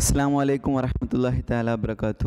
അസ്സാം വലൈക്കും വറഹമത്തല്ലാഹി താല വബർക്കാത്തു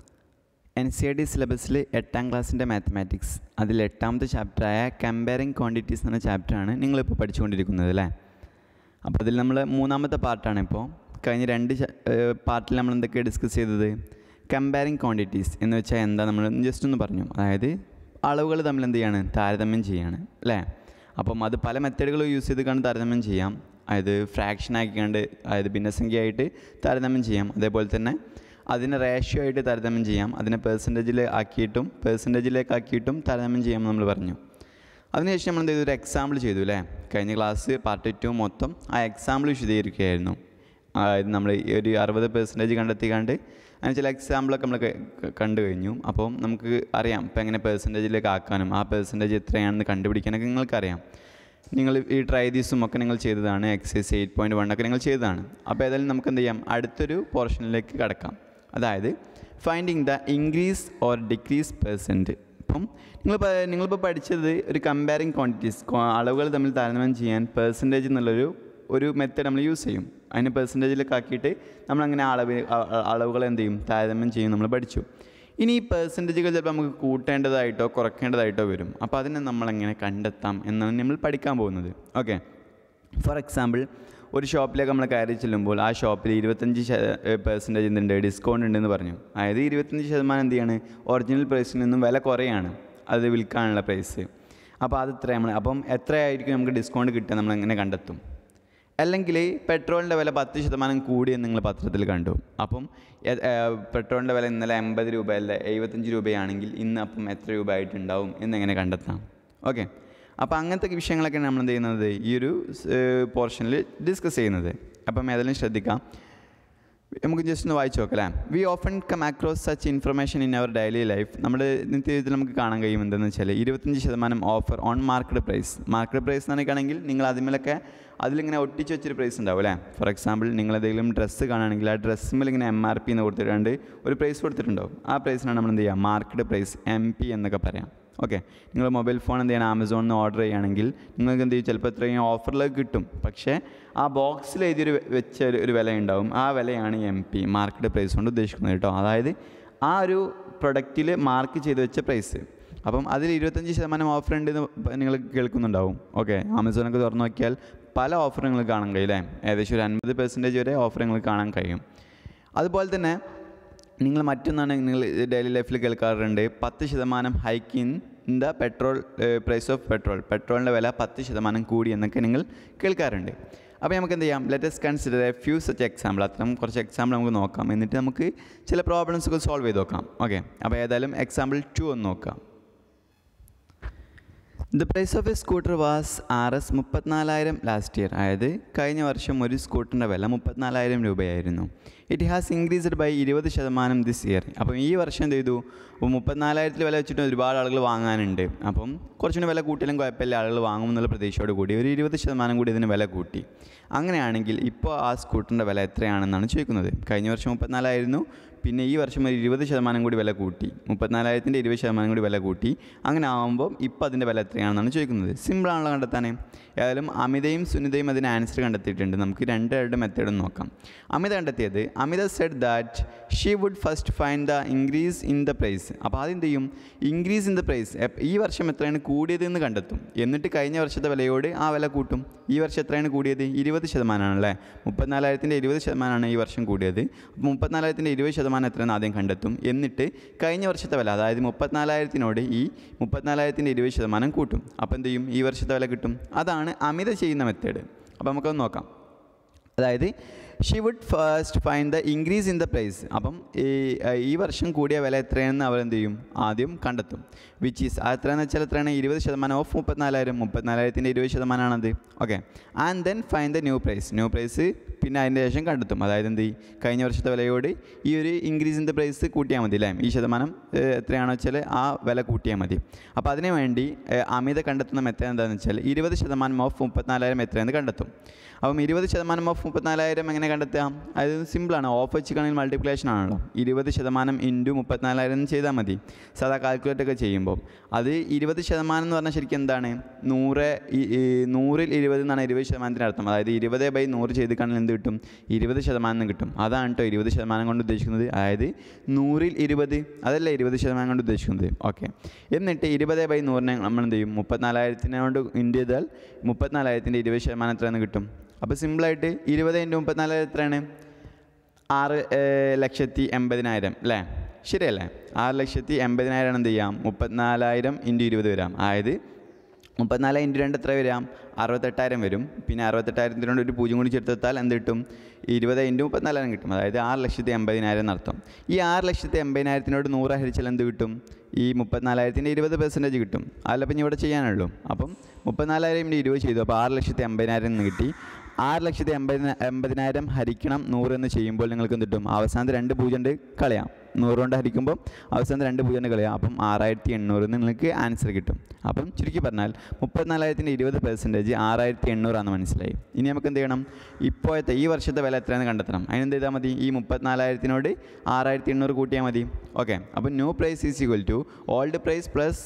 എൻ സി ആർ ഡി സിലബസിൽ എട്ടാം ക്ലാസ്സിൻ്റെ മാത്തമാറ്റിക്സ് അതിൽ എട്ടാമത്തെ ചാപ്റ്ററായ കമ്പയറിങ് ക്വാണ്ടിറ്റീസ് എന്ന ചാപ്റ്ററാണ് നിങ്ങളിപ്പോൾ പഠിച്ചുകൊണ്ടിരിക്കുന്നത് അല്ലേ അപ്പോൾ അതിൽ നമ്മൾ മൂന്നാമത്തെ പാർട്ടാണ് ഇപ്പോൾ കഴിഞ്ഞ രണ്ട് പാർട്ടിൽ നമ്മൾ എന്തൊക്കെ ഡിസ്കസ് ചെയ്തത് കമ്പയറിങ് ക്വാണ്ടിറ്റീസ് എന്ന് വെച്ചാൽ എന്താ നമ്മൾ ജസ്റ്റ് ഒന്ന് പറഞ്ഞു അതായത് അളവുകൾ തമ്മിൽ എന്ത് ചെയ്യാണ് താരതമ്യം ചെയ്യാണ് അല്ലേ അപ്പം അത് പല മെത്തേഡുകൾ യൂസ് ചെയ്ത് കണ്ട് താരതമ്യം ചെയ്യാം അതായത് ഫ്രാക്ഷൻ ആക്കിക്കാണ്ട് അതായത് ഭിന്നസംഖ്യയായിട്ട് താരതമ്യം ചെയ്യാം അതേപോലെ തന്നെ അതിനെ റേഷ്യോ ആയിട്ട് താരതമ്യം ചെയ്യാം അതിനെ പെർസെൻറ്റേജിൽ ആക്കിയിട്ടും പെർസെൻറ്റേജിലേക്ക് ആക്കിയിട്ടും താരതമ്യം ചെയ്യാം നമ്മൾ പറഞ്ഞു അതിനുശേഷം നമ്മൾ എന്ത് ചെയ്തു ഒരു എക്സാമ്പിൾ ചെയ്തു അല്ലേ കഴിഞ്ഞ ക്ലാസ് പാർട്ട് ടു മൊത്തം ആ എക്സാമ്പിൾ വിശദീകരിക്കുകയായിരുന്നു അതായത് നമ്മൾ ഈ ഒരു അറുപത് പെർസെൻറ്റേജ് കണ്ടെത്തിക്കാണ്ട് അങ്ങനെ ചില എക്സാമ്പിളൊക്കെ നമ്മൾ ക- ക- കണ്ടു കഴിഞ്ഞു അപ്പോൾ നമുക്ക് അറിയാം ഇപ്പം എങ്ങനെ പെർസെൻറ്റേജിലേക്ക് ആക്കാനും ആ പെർസെൻറ്റേജ് എത്രയാണെന്ന് കണ്ടുപിടിക്കാനൊക്കെ നിങ്ങൾക്കറിയാം നിങ്ങൾ ഈ ട്രൈ ദീസും ഒക്കെ നിങ്ങൾ ചെയ്തതാണ് എക്സസൈസ് എയ്റ്റ് പോയിൻറ്റ് വൺ ഒക്കെ നിങ്ങൾ ചെയ്തതാണ് അപ്പോൾ ഏതായാലും നമുക്ക് എന്ത് ചെയ്യാം അടുത്തൊരു പോർഷനിലേക്ക് കടക്കാം അതായത് finding the increase or decrease percent ഇപ്പം നിങ്ങളിപ്പോൾ നിങ്ങളിപ്പോൾ പഠിച്ചത് ഒരു കമ്പയറിങ് ക്വാണ്ടിറ്റീസ് അളവുകൾ തമ്മിൽ താരതമ്യം ചെയ്യാൻ പെർസെൻറ്റേജ് എന്നുള്ളൊരു ഒരു മെത്തേഡ് നമ്മൾ യൂസ് ചെയ്യും അതിന് പെർസെൻറ്റേജിലൊക്കെ ആക്കിയിട്ട് നമ്മളങ്ങനെ അളവ് അ- അ- അളവുകൾ എന്ത് ചെയ്യും താരതമ്യം ചെയ്യും നമ്മൾ പഠിച്ചു ഇനി ഈ പെർസെൻറ്റേജുകൾ ചിലപ്പോൾ നമുക്ക് കൂട്ടേണ്ടതായിട്ടോ കുറയ്ക്കേണ്ടതായിട്ടോ വരും അപ്പോൾ അതിനെ നമ്മളെങ്ങനെ കണ്ടെത്താം എന്നാണ് നമ്മൾ പഠിക്കാൻ പോകുന്നത് ഓക്കെ ഫോർ എക്സാമ്പിൾ ഒരു ഷോപ്പിലേക്ക് നമ്മൾ കയറി ചെല്ലുമ്പോൾ ആ ഷോപ്പിൽ ഇരുപത്തഞ്ച് പെർസെൻറ്റേജ് എന്തുണ്ട് ഡിസ്കൗണ്ട് ഉണ്ടെന്ന് പറഞ്ഞു അതായത് ഇരുപത്തഞ്ച് ശതമാനം എന്ത് ചെയ്യാണ് ഒറിജിനൽ പ്രൈസിൽ നിന്നും വില കുറയാണ് അത് വിൽക്കാനുള്ള പ്രൈസ് അപ്പോൾ അത് എത്ര നമ്മൾ അപ്പം എത്രയായിരിക്കും നമുക്ക് ഡിസ്കൗണ്ട് കിട്ടുക നമ്മൾ എങ്ങനെ കണ്ടെത്തും അല്ലെങ്കിൽ പെട്രോളിൻ്റെ വില പത്ത് ശതമാനം കൂടിയെന്ന് നിങ്ങൾ പത്രത്തിൽ കണ്ടു അപ്പം എ- ഏ, പെട്രോളിൻ്റെ വില ഇന്നലെ എൺപത് രൂപയല്ല എഴുപത്തഞ്ച് രൂപയാണെങ്കിൽ ഇന്ന് അപ്പം എത്ര രൂപ ആയിട്ടുണ്ടാവും എന്നെങ്ങനെ കണ്ടെത്താം ഓക്കെ അപ്പോൾ അങ്ങനത്തെ വിഷയങ്ങളൊക്കെയാണ് നമ്മൾ എന്ത് ചെയ്യുന്നത് ഈ ഒരു പോർഷനിൽ ഡിസ്കസ് ചെയ്യുന്നത് അപ്പം ഏതെങ്കിലും ശ്രദ്ധിക്കാം നമുക്ക് ജസ്റ്റ് ഒന്ന് വായിച്ചു നോക്കാം അല്ലേ we often come across such information in our daily life നമ്മുടെ നിത്യജീവിതത്തിൽ നമുക്ക് കാണാൻ കഴിയും എന്തെന്ന് വെച്ചാൽ ഇരുപത്തഞ്ച് ശതമാനം offer on market price market price എന്നൊക്കെയാണെങ്കിൽ നിങ്ങൾ അതിന്മേലൊക്കെ അതിലിങ്ങനെ ഒട്ടിച്ച് വെച്ചൊരു പ്രൈസ് ഉണ്ടാവും അല്ലേ ഫോർ എക്സാമ്പിൾ നിങ്ങൾ ഏതെങ്കിലും ഡ്രസ്സ് കാണുകയാണെങ്കിൽ ആ ഡ്രസ്സിൽ ഇങ്ങനെ എം ആർ പി എന്ന് കൊടുത്തിട്ടുണ്ട് ഒരു പ്രൈസ് കൊടുത്തിട്ടുണ്ടാവും ആ പ്രൈസിനാണ് നമ്മൾ എന്ത് ചെയ്യുക മാർക്കറ്റ് പ്രൈസ് എം പി എന്നൊക്കെ പറയാം ഓക്കെ നിങ്ങൾ മൊബൈൽ ഫോൺ എന്ത് ചെയ്യണം ആമസോണിൽ നിന്ന് ഓർഡർ ചെയ്യുകയാണെങ്കിൽ നിങ്ങൾക്ക് എന്ത് ചെയ്യും ചിലപ്പോൾ എത്രയും ഓഫറിലേക്ക് കിട്ടും പക്ഷേ ആ ബോക്സിൽ എഴുതിയൊരു വെ- വെച്ച ഒരു- ഒരു വില ഉണ്ടാവും ആ വിലയാണ് എം പി മാർക്കറ്റ് പ്രൈസ് കൊണ്ട് ഉദ്ദേശിക്കുന്നത് കേട്ടോ അതായത് ആ ഒരു പ്രൊഡക്റ്റിൽ മാർക്ക് ചെയ്ത് വെച്ച പ്രൈസ് അപ്പം അതിൽ ഇരുപത്തഞ്ച് ശതമാനം ഓഫർ ഉണ്ട് എന്ന് നിങ്ങൾ കേൾക്കുന്നുണ്ടാവും ഓക്കെ ആമസോണൊക്കെ തുറന്നു നോക്കിയാൽ പല ഓഫർ നിങ്ങൾക്ക് കാണാൻ കഴിയും അല്ലേ ഏകദേശം ഒരു അൻപത് പെർസെൻറ്റേജ് വരെ ഓഫർ നിങ്ങൾക്ക് കാണാൻ കഴിയും അതുപോലെ തന്നെ നിങ്ങൾ മറ്റൊന്നാണ് നിങ്ങൾ ഡെയിലി ലൈഫിൽ കേൾക്കാറുണ്ട് പത്ത് ശതമാനം hike in the petrol price of petrol പെട്രോളിൻ്റെ വില പത്ത് ശതമാനം കൂടി എന്നൊക്കെ നിങ്ങൾ കേൾക്കാറുണ്ട് അപ്പോൾ നമുക്ക് എന്ത് ചെയ്യാം let's consider a few such example അത്തരം കുറച്ച് എക്സാമ്പിൾ നമുക്ക് നോക്കാം എന്നിട്ട് നമുക്ക് ചില പ്രോബ്ലംസ് ഒക്കെ സോൾവ് ചെയ്ത് നോക്കാം ഓക്കെ അപ്പോൾ ഏതായാലും എക്സാമ്പിൾ ടു ഒന്ന് നോക്കാം the price of a scooter was R S മുപ്പത്തിനാലായിരം ലാസ്റ്റ് ഇയർ അതായത് കഴിഞ്ഞ വർഷം ഒരു സ്കൂട്ടറിൻ്റെ വില മുപ്പത്തിനാലായിരം രൂപയായിരുന്നു ഇറ്റ് ഹാസ് ഇൻക്രീസ്ഡ് ബൈ ഇരുപത് ശതമാനം ദിസ് ഇയർ അപ്പം ഈ വർഷം എന്ത് ചെയ്തു അപ്പോൾ മുപ്പത്തിനാലായിരത്തിൽ വില വെച്ചിട്ട് ഒരുപാട് ആളുകൾ വാങ്ങാനുണ്ട് അപ്പം കുറച്ചുകൂടി വില കൂട്ടിയാലും കുഴപ്പമില്ല ആളുകൾ വാങ്ങും എന്നുള്ള പ്രതീക്ഷയോട് കൂടി ഒരു ഇരുപത് ശതമാനം കൂടി ഇതിന് വില കൂട്ടി അങ്ങനെയാണെങ്കിൽ ഇപ്പോൾ ആ സ്കൂട്ടറിൻ്റെ വില എത്രയാണെന്നാണ് ചോദിക്കുന്നത് കഴിഞ്ഞ വർഷം മുപ്പത്തിനാലായിരുന്നു പിന്നെ ഈ വർഷം ഒരു ഇരുപത് ശതമാനം കൂടി വില കൂട്ടി മുപ്പത്തിനാലായിരത്തിൻ്റെ ഇരുപത് ശതമാനം കൂടി വില കൂട്ടി അങ്ങനെ ആകുമ്പോൾ ഇപ്പോൾ അതിൻ്റെ വില എത്രയാണെന്നാണ് ചോദിക്കുന്നത് സിമ്പിളാണല്ലോ കണ്ടെത്താനേ ഏതായാലും അമിതയും സുനിതയും അതിന് ആൻസർ കണ്ടെത്തിയിട്ടുണ്ട് നമുക്ക് രണ്ട് രണ്ട് മെത്തേഡും നോക്കാം അമിത കണ്ടെത്തിയത് Amitha said that she would first find the increase in the price അപ്പോൾ ആദ്യം എന്ത് ചെയ്യും ഇൻക്രീസ് ഇൻ ദ പ്രൈസ് ഈ വർഷം എത്രയാണ് കൂടിയത് എന്ന് കണ്ടെത്തും എന്നിട്ട് കഴിഞ്ഞ വർഷത്തെ വിലയോട് ആ വില കൂട്ടും ഈ വർഷം എത്രയാണ് കൂടിയത് ഇരുപത് ശതമാനമാണല്ലേ മുപ്പത്തിനാലായിരത്തിൻ്റെ ഇരുപത് ശതമാനമാണ് ഈ വർഷം കൂടിയത് അപ്പോൾ മുപ്പത്തിനാലായിരത്തിൻ്റെ ഇരുപത് ശതമാനം എത്രയെന്ന് ആദ്യം കണ്ടെത്തും എന്നിട്ട് കഴിഞ്ഞ വർഷത്തെ വില അതായത് മുപ്പത്തിനാലായിരത്തിനോട് ഈ മുപ്പത്തിനാലായിരത്തിൻ്റെ ഇരുപത് ശതമാനം കൂട്ടും അപ്പോൾ എന്ത് ചെയ്യും ഈ വർഷത്തെ വില കിട്ടും അതാണ് അമിത ചെയ്യുന്ന മെത്തേഡ് അപ്പോൾ നമുക്കൊന്ന് നോക്കാം അതായത് she would first find the increase in the price അപ്പം ഈ ഈ വർഷം കൂടിയ വില എത്രയാണെന്ന് അവർ എന്ത് ചെയ്യും ആദ്യം കണ്ടെത്തും വിച്ച് ഈസ് അത് എത്രയാണെന്ന് വെച്ചാൽ എത്രയാണ് ഇരുപത് ശതമാനം ഓഫ് മുപ്പത്തിനാലായിരം മുപ്പത്തിനാലായിരത്തിൻ്റെ ഇരുപത് ശതമാനമാണത് okay and then find the new price new price പിന്നെ അതിൻ്റെ ശേഷം കണ്ടെത്തും അതായത് എന്ത് ചെയ്യും കഴിഞ്ഞ വർഷത്തെ വിലയോട് ഈ ഒരു ഇൻക്രീസ് ഇൻ ദ പ്രൈസ് കൂട്ടിയാൽ മതി അല്ലേ ഈ ശതമാനം ഏഹ്, എത്രയാണോ വെച്ചാൽ ആ വില കൂട്ടിയാൽ മതി അപ്പോൾ അതിന് വേണ്ടി ഏഹ്, അമിത കണ്ടെത്തുന്ന മെത്തേഡ് എന്താണെന്ന് വെച്ചാൽ ഇരുപത് ശതമാനം ഓഫ് മുപ്പത്തിനാലായിരം എത്രയെന്ന് കണ്ടെത്തും അപ്പം ഇരുപത് ശതമാനം ഓഫ് മുപ്പത്തിനാലായിരം എങ്ങനെ എങ്ങനെ കണ്ടെത്താം അത് സിമ്പിളാണ് ഓഫ് വെച്ചിട്ടാണെങ്കിൽ മൾട്ടിപ്ലിക്കേഷൻ ആണല്ലോ ഇരുപത് ശതമാനം ഇൻറ്റു മുപ്പത്തിനാലായിരം ചെയ്താൽ മതി സാധാ കാൽക്കുലേറ്റ് ഒക്കെ ചെയ്യുമ്പോൾ അത് ഇരുപത് ശതമാനം എന്ന് പറഞ്ഞാൽ ശരിക്കും എന്താണ് നൂറ് ഈ- ഈ നൂറിൽ ഇരുപത് എന്നാണ് ഇരുപത് ശതമാനത്തിൻ്റെ അർത്ഥം അതായത് ഇരുപത് ബൈ നൂറ് ചെയ്തിട്ടാണെങ്കിൽ എന്ത് കിട്ടും ഇരുപത് ശതമാനം എന്ന് കിട്ടും അതാണ് കേട്ടോ ഇരുപത് ശതമാനം കൊണ്ട് ഉദ്ദേശിക്കുന്നത് അതായത് നൂറിൽ ഇരുപത് അതല്ലേ ഇരുപത് ശതമാനം കൊണ്ട് ഉദ്ദേശിക്കുന്നത് ഓക്കെ എന്നിട്ട് ഇരുപത് ബൈ നൂറിനെ നമ്മൾ എന്ത് ചെയ്യും മുപ്പത്തിനാലായിരത്തിനെ കൊണ്ട് ഇൻറ്റു ചെയ്താൽ മുപ്പത്തിനാലായിരത്തിൻ്റെ ഇരുപത് ശതമാനം എത്രയെന്ന് കിട്ടും അപ്പോൾ സിമ്പിളായിട്ട് ഇരുപത് ഇൻറ്റു മുപ്പത്തിനാലായിരം എത്രയാണ് ആറ് ഏഹ്, ലക്ഷത്തി എൺപതിനായിരം അല്ലേ ശരിയല്ലേ ആറ് ലക്ഷത്തി എൺപതിനായിരം എന്ത് ചെയ്യാം മുപ്പത്തിനാലായിരം ഇൻറ്റു ഇരുപത് വരാം അതായത് മുപ്പത്തിനാല് ഇൻറ്റു രണ്ട് എത്ര വരാം അറുപത്തെട്ടായിരം വരും പിന്നെ അറുപത്തെട്ടായിരത്തിനോട് ഒരു പൂജ്യം കൂടി ചേർത്തെത്താൽ എന്ത് കിട്ടും ഇരുപത് ഇൻറ്റു മുപ്പത്തിനാലായിരം കിട്ടും അതായത് ആറ് ലക്ഷത്തി എൺപതിനായിരം എന്നർത്ഥം ഈ ആറ് ലക്ഷത്തി എൺപതിനായിരത്തിനോട് നൂറ് ഹരിച്ചാൽ എന്ത് കിട്ടും ഈ മുപ്പത്തിനാലായിരത്തിൻ്റെ ഇരുപത് പെർസെൻറ്റേജ് കിട്ടും അതല്ല പിന്നെ ഇവിടെ ചെയ്യാനുള്ളൂ അപ്പം മുപ്പത്തിനാലായിരം ഇൻറ്റു ഇരുപത് ചെയ്തു അപ്പോൾ ആറ് ലക്ഷത്തി എൺപതിനായിരം എന്ന് കിട്ടി ആറ് ലക്ഷത്തി എൺപതിന എൺപതിനായിരം ഹരിക്കണം നൂറ് എന്ന് ചെയ്യുമ്പോൾ നിങ്ങൾക്ക് എന്ത് കിട്ടും അവസാനത്തെ രണ്ട് പൂജ്യം ഉണ്ട് കളയാം നൂറ് കൊണ്ട് ഹരിക്കുമ്പോൾ അവസാനത്തെ രണ്ട് പൂജ്യം ഉണ്ട് കളയാം അപ്പം ആറായിരത്തി എണ്ണൂറ് എന്ന് നിങ്ങൾക്ക് ആൻസർ കിട്ടും അപ്പം ചുരുക്കി പറഞ്ഞാൽ മുപ്പത്തിനാലായിരത്തിൻ്റെ ഇരുപത് പെർസെൻറ്റേജ് ആറായിരത്തി എണ്ണൂറാന്ന് മനസ്സിലായി ഇനി നമുക്ക് എന്ത് ചെയ്യണം ഇപ്പോഴത്തെ ഈ വർഷത്തെ വില എത്രയാണെന്ന് കണ്ടെത്തണം അതിനെന്ത് ചെയ്താൽ മതി ഈ മുപ്പത്തിനാലായിരത്തിനോട് ആറായിരത്തി എണ്ണൂറ് കൂട്ടിയാൽ മതി ഓക്കെ അപ്പം new price is equal to old price plus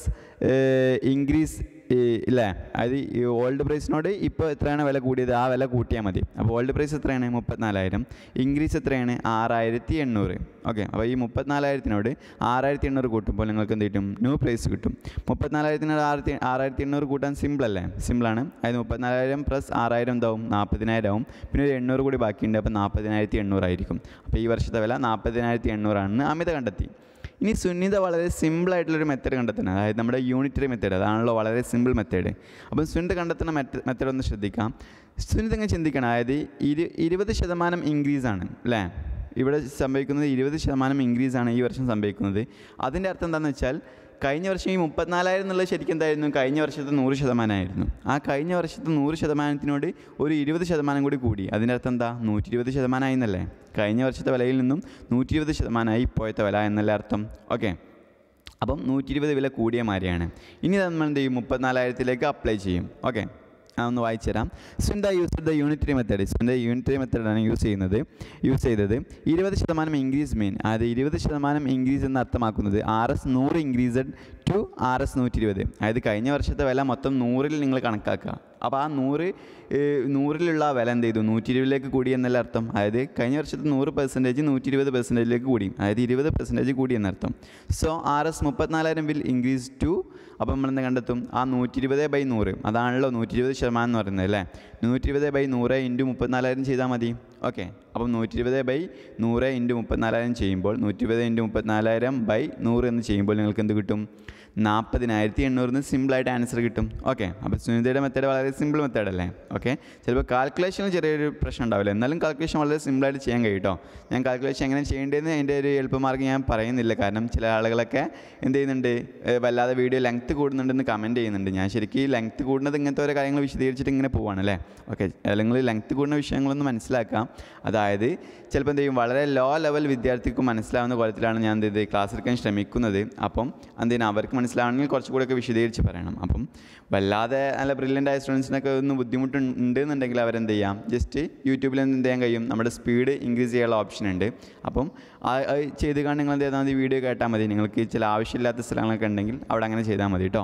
increase ഇല്ലേ അത് ഈ ഓൾഡ് പ്രൈസിനോട് ഇപ്പോൾ എത്രയാണ് വില കൂടിയത് ആ വില കൂട്ടിയാൽ മതി അപ്പോൾ ഓൾഡ് പ്രൈസ് എത്രയാണ് മുപ്പത്തിനാലായിരം ഇൻക്രീസ് എത്രയാണ് ആറായിരത്തി എണ്ണൂറ് ഓക്കെ അപ്പോൾ ഈ മുപ്പത്തിനാലായിരത്തിനോട് ആറായിരത്തി എണ്ണൂറ് കൂട്ടുമ്പോൾ നിങ്ങൾക്ക് എന്ത് കിട്ടും ന്യൂ പ്രൈസ് കിട്ടും മുപ്പത്തിനാലായിരത്തിനോട് ആയിരത്തി ആറായിരത്തി എണ്ണൂറ് കൂട്ടാൻ സിമ്പിൾ അല്ലേ സിമ്പിളാണ് അതായത് മുപ്പത്തിനാലായിരം പ്ലസ് ആറായിരം എന്താവും നാൽപ്പതിനായിരം ആവും പിന്നെ ഒരു എണ്ണൂറ് കൂടി ബാക്കിയുണ്ട് അപ്പോൾ നാൽപ്പതിനായിരത്തി എണ്ണൂറായിരിക്കും അപ്പോൾ ഈ വർഷത്തെ വില നാൽപ്പതിനായിരത്തി എണ്ണൂറാണെന്ന് അമിത കണ്ടെത്തി ഇനി സുന്നിത വളരെ സിമ്പിൾ ആയിട്ടുള്ളൊരു മെത്തേഡ് കണ്ടെത്തണം അതായത് നമ്മുടെ യൂണിറ്ററി മെത്തേഡ് അതാണല്ലോ വളരെ സിമ്പിൾ മെത്തേഡ് അപ്പം സുനിത കണ്ടെത്തുന്ന മെത്ത മെത്തേഡ് ഒന്ന് ശ്രദ്ധിക്കാം സുനിത ഇങ്ങനെ ചിന്തിക്കണം അതായത് ഇരു ഇരുപത് ശതമാനം ഇൻക്രീസ് ആണ് അല്ലേ ഇവിടെ സംഭവിക്കുന്നത് ഇരുപത് ശതമാനം ഇൻക്രീസ് ആണ് ഈ വർഷം സംഭവിക്കുന്നത് അതിൻ്റെ അർത്ഥം എന്താണെന്ന് വെച്ചാൽ കഴിഞ്ഞ വർഷം ഈ മുപ്പത്തിനാലായിരം എന്നുള്ളത് ശരിക്കും എന്തായിരുന്നു കഴിഞ്ഞ വർഷത്തെ നൂറ് ശതമാനമായിരുന്നു ആ കഴിഞ്ഞ വർഷത്തെ നൂറ് ശതമാനത്തിനോട് ഒരു ഇരുപത് ശതമാനം കൂടി കൂടി അതിൻ്റെ അർത്ഥം എന്താ നൂറ്റി ഇരുപത് ശതമാനമായി എന്നല്ലേ കഴിഞ്ഞ വർഷത്തെ വിലയിൽ നിന്നും നൂറ്റി ഇരുപത് ശതമാനമായി ഇപ്പോഴത്തെ വില എന്നല്ലേ അർത്ഥം ഓക്കെ അപ്പം നൂറ്റി ഇരുപത് വില കൂടിയ മാതിരിയാണ് ഇനി നമ്മൾ എന്ത് ചെയ്യും മുപ്പത്തിനാലായിരത്തിലേക്ക് അപ്ലൈ ചെയ്യും ഓക്കെ ഒന്ന് വായിച്ചു തരാം Sunitha use the unitary method Sunitha unitary മെത്തേഡാണ് യൂസ് ചെയ്യുന്നത് യൂസ് ചെയ്തത് ഇരുപത് ശതമാനം ഇൻക്രീസ് മീൻ അതായത് ഇരുപത് ശതമാനം ഇൻക്രീസ് എന്ന് അർത്ഥമാക്കുന്നത് ആർ എസ് നൂറ് ഇൻക്രീസഡ് ടു ആർ എസ് നൂറ്റി ഇരുപത് അതായത് കഴിഞ്ഞ വർഷത്തെ വില മൊത്തം നൂറിൽ നിങ്ങൾ കണക്കാക്കുക അപ്പോൾ ആ നൂറ് ഏഹ്, നൂറിലുള്ള ആ വില എന്ത് ചെയ്തു നൂറ്റി ഇരുപതിലേക്ക് കൂടി എന്നല്ല അർത്ഥം അതായത് കഴിഞ്ഞ വർഷത്തെ നൂറ് പെർസെൻറ്റേജ് നൂറ്റി ഇരുപത് പെർസെൻറ്റേജിലേക്ക് കൂടി അതായത് ഇരുപത് പെർസെൻറ്റേജ് കൂടി എന്നർത്ഥം സോ ആർ എസ് മുപ്പത്തിനാലായിരം വിൽ ഇൻക്രീസ് ടു അപ്പോൾ നമ്മൾ എന്ത് കണ്ടെത്തും ആ നൂറ്റി ഇരുപത് ബൈ നൂറ് അതാണല്ലോ നൂറ്റി ഇരുപത് ശതമാനം എന്ന് പറയുന്നത് അല്ലേ നൂറ്റി ഇരുപത് ബൈ നൂറ് ഇൻറ്റു മുപ്പത്തിനാലായിരം ചെയ്താൽ മതി ഓക്കെ അപ്പം നൂറ്റി ഇരുപത് ബൈ നൂറ് ഇൻറ്റു മുപ്പത്തിനാലായിരം ചെയ്യുമ്പോൾ നൂറ്റി ഇരുപത് ഇൻറ്റു മുപ്പത്തിനാലായിരം ബൈ നൂറ് എന്ന് ചെയ്യുമ്പോൾ നിങ്ങൾക്ക് എന്ത് കിട്ടും നാൽപ്പതിനായിരത്തി എണ്ണൂറിന് സിമ്പിളായിട്ട് ആൻസർ കിട്ടും ഓക്കെ അപ്പോൾ സുനിതയുടെ മെത്തേഡ് വളരെ സിമ്പിൾ മെത്തേഡ് അല്ലേ ഓക്കെ ചിലപ്പോൾ കാൽക്കുലേഷനിൽ ചെറിയൊരു പ്രശ്നം ഉണ്ടാവില്ല എന്നാലും കാൽക്കുലേഷൻ വളരെ സിമ്പിളായിട്ട് ചെയ്യാൻ കഴിയും കേട്ടോ ഞാൻ കാൽക്കുലേഷൻ എങ്ങനെ ചെയ്യേണ്ടതെന്ന് അതിൻ്റെ ഒരു എളുപ്പമാർഗ്ഗം ഞാൻ പറയുന്നില്ല കാരണം ചില ആളുകളൊക്കെ എന്ത് ചെയ്യുന്നുണ്ട് ഏഹ് വല്ലാതെ വീഡിയോ ലെങ്ത്ത് കൂടുന്നുണ്ടെന്ന് കമൻറ്റ് ചെയ്യുന്നുണ്ട് ഞാൻ ശരിക്കും ഈ ലെങ്ത്ത് കൂടുന്നത് ഇങ്ങനത്തെ ഓരോ കാര്യങ്ങൾ വിശദീകരിച്ചിട്ട് ഇങ്ങനെ പോവാണ് അല്ലേ ഓക്കെ അല്ലെങ്കിൽ ലെങ്ത്ത് കൂടുന്ന വിഷയങ്ങളൊന്ന് മനസ്സിലാക്കാം അതായത് ചിലപ്പോൾ എന്ത് ചെയ്യും വളരെ ലോ ലെവൽ വിദ്യാർത്ഥിക്ക് മനസ്സിലാവുന്ന കോലത്തിലാണ് ഞാൻ എന്ത് ചെയ്ത് ക്ലാസ് എടുക്കാൻ ശ്രമിക്കുന്നത് അപ്പം എന്ത് ചെയ്യണം അവർക്ക് മനസ്സിലാവണമെങ്കിൽ കുറച്ചുകൂടെയൊക്കെ വിശദീകരിച്ച് പറയണം അപ്പം വല്ലാതെ നല്ല ബ്രില്യൻ്റ് ആയ സ്റ്റുഡൻസിനൊക്കെ ഒന്ന് ബുദ്ധിമുട്ട് ഉണ്ടെന്നുണ്ടെങ്കിൽ അവരെന്ത് ചെയ്യാം ജസ്റ്റ് യൂട്യൂബിൽ എന്ത് ചെയ്യാൻ കഴിയും നമ്മുടെ സ്പീഡ് ഇൻക്രീസ് ചെയ്യാനുള്ള ഓപ്ഷൻ ഉണ്ട് അപ്പം ആ അത് ചെയ്ത് കാണാൻ നിങ്ങൾ എന്ത് ചെയ്താൽ മതി വീഡിയോ കേട്ടാൽ മതി നിങ്ങൾക്ക് ചില ആവശ്യമില്ലാത്ത സ്ഥലങ്ങളൊക്കെ ഉണ്ടെങ്കിൽ അവിടെ അങ്ങനെ ചെയ്താൽ മതി കേട്ടോ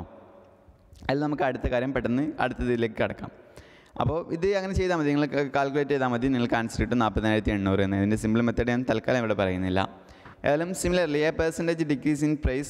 അതിൽ നമുക്ക് അടുത്ത കാര്യം പെട്ടെന്ന് അടുത്തതിലേക്ക് കിടക്കാം അപ്പോൾ ഇത് അങ്ങനെ ചെയ്താൽ മതി നിങ്ങൾ കാൽക്കുലേറ്റ് ചെയ്താൽ മതി നിങ്ങൾക്ക് ആൻസർ കിട്ടും നാൽപ്പതിനായിരത്തി എണ്ണൂറ് എന്ന് ഇതിൻ്റെ സിമ്പിൾ മെത്തേഡ് ഞാൻ തൽക്കാലം ഇവിടെ പറയുന്നില്ല ഏതായാലും similarly a percentage decrease in price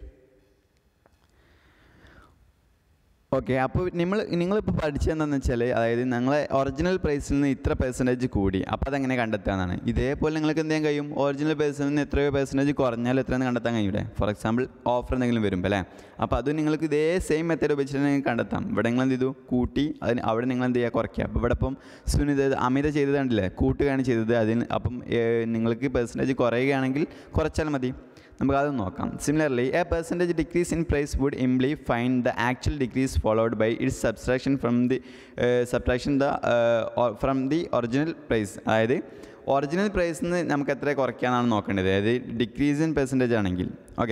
okay അപ്പോൾ നിങ്ങൾ നിങ്ങളിപ്പോൾ പഠിച്ചത് എന്താണെന്ന് വെച്ചാൽ അതായത് ഞങ്ങളെ ഒറിജിനൽ പ്രൈസിൽ നിന്ന് ഇത്ര പെർസെൻറ്റേജ് കൂടി അപ്പോൾ അതെങ്ങനെ കണ്ടെത്താന്നാണ് ഇതേപോലെ നിങ്ങൾക്ക് എന്ത് ചെയ്യാൻ കഴിയും ഒറിജിനൽ പ്രൈസിൽ നിന്ന് എത്രയോ പെർസെൻറ്റേജ് കുറഞ്ഞാൽ എത്രയെന്ന് കണ്ടെത്താൻ കഴിയൂടെ ഫോർ എക്സാമ്പിൾ ഓഫർ എന്തെങ്കിലും വരുമ്പോൾ അല്ലേ അപ്പോൾ അത് നിങ്ങൾക്ക് ഇതേ സെയിം മെത്തേഡ് ഉപയോഗിച്ചിട്ട് നിങ്ങൾക്ക് കണ്ടെത്താം ഇവിടെ നിങ്ങൾ എന്ത് ചെയ്തു കൂട്ടി അതിന് അവിടെ നിങ്ങൾ എന്ത് ചെയ്യുക കുറയ്ക്കുക അപ്പോൾ ഇവിടെ ഇപ്പം സുനിത അമിത ചെയ്തത് കണ്ടില്ലേ കൂട്ടുകയാണ് ചെയ്തത് അതിന് അപ്പം ഏഹ്, നിങ്ങൾക്ക് പെർസെൻറ്റേജ് കുറയുകയാണെങ്കിൽ കുറച്ചാൽ മതി നമുക്ക് അത് നോക്കാം similarly a percentage decrease in price would imply find the actual decrease followed by its subtraction from the subtraction the from the original price അതായത് ഒറിജിനൽ പ്രൈസിൽ നിന്ന് നമുക്ക് എത്ര കുറയ്ക്കാനാണ് നോക്കേണ്ടത് അതായത് ഡിക്രീസ് ഇൻ പെർസെൻറ്റേജ് ആണെങ്കിൽ ഓക്കെ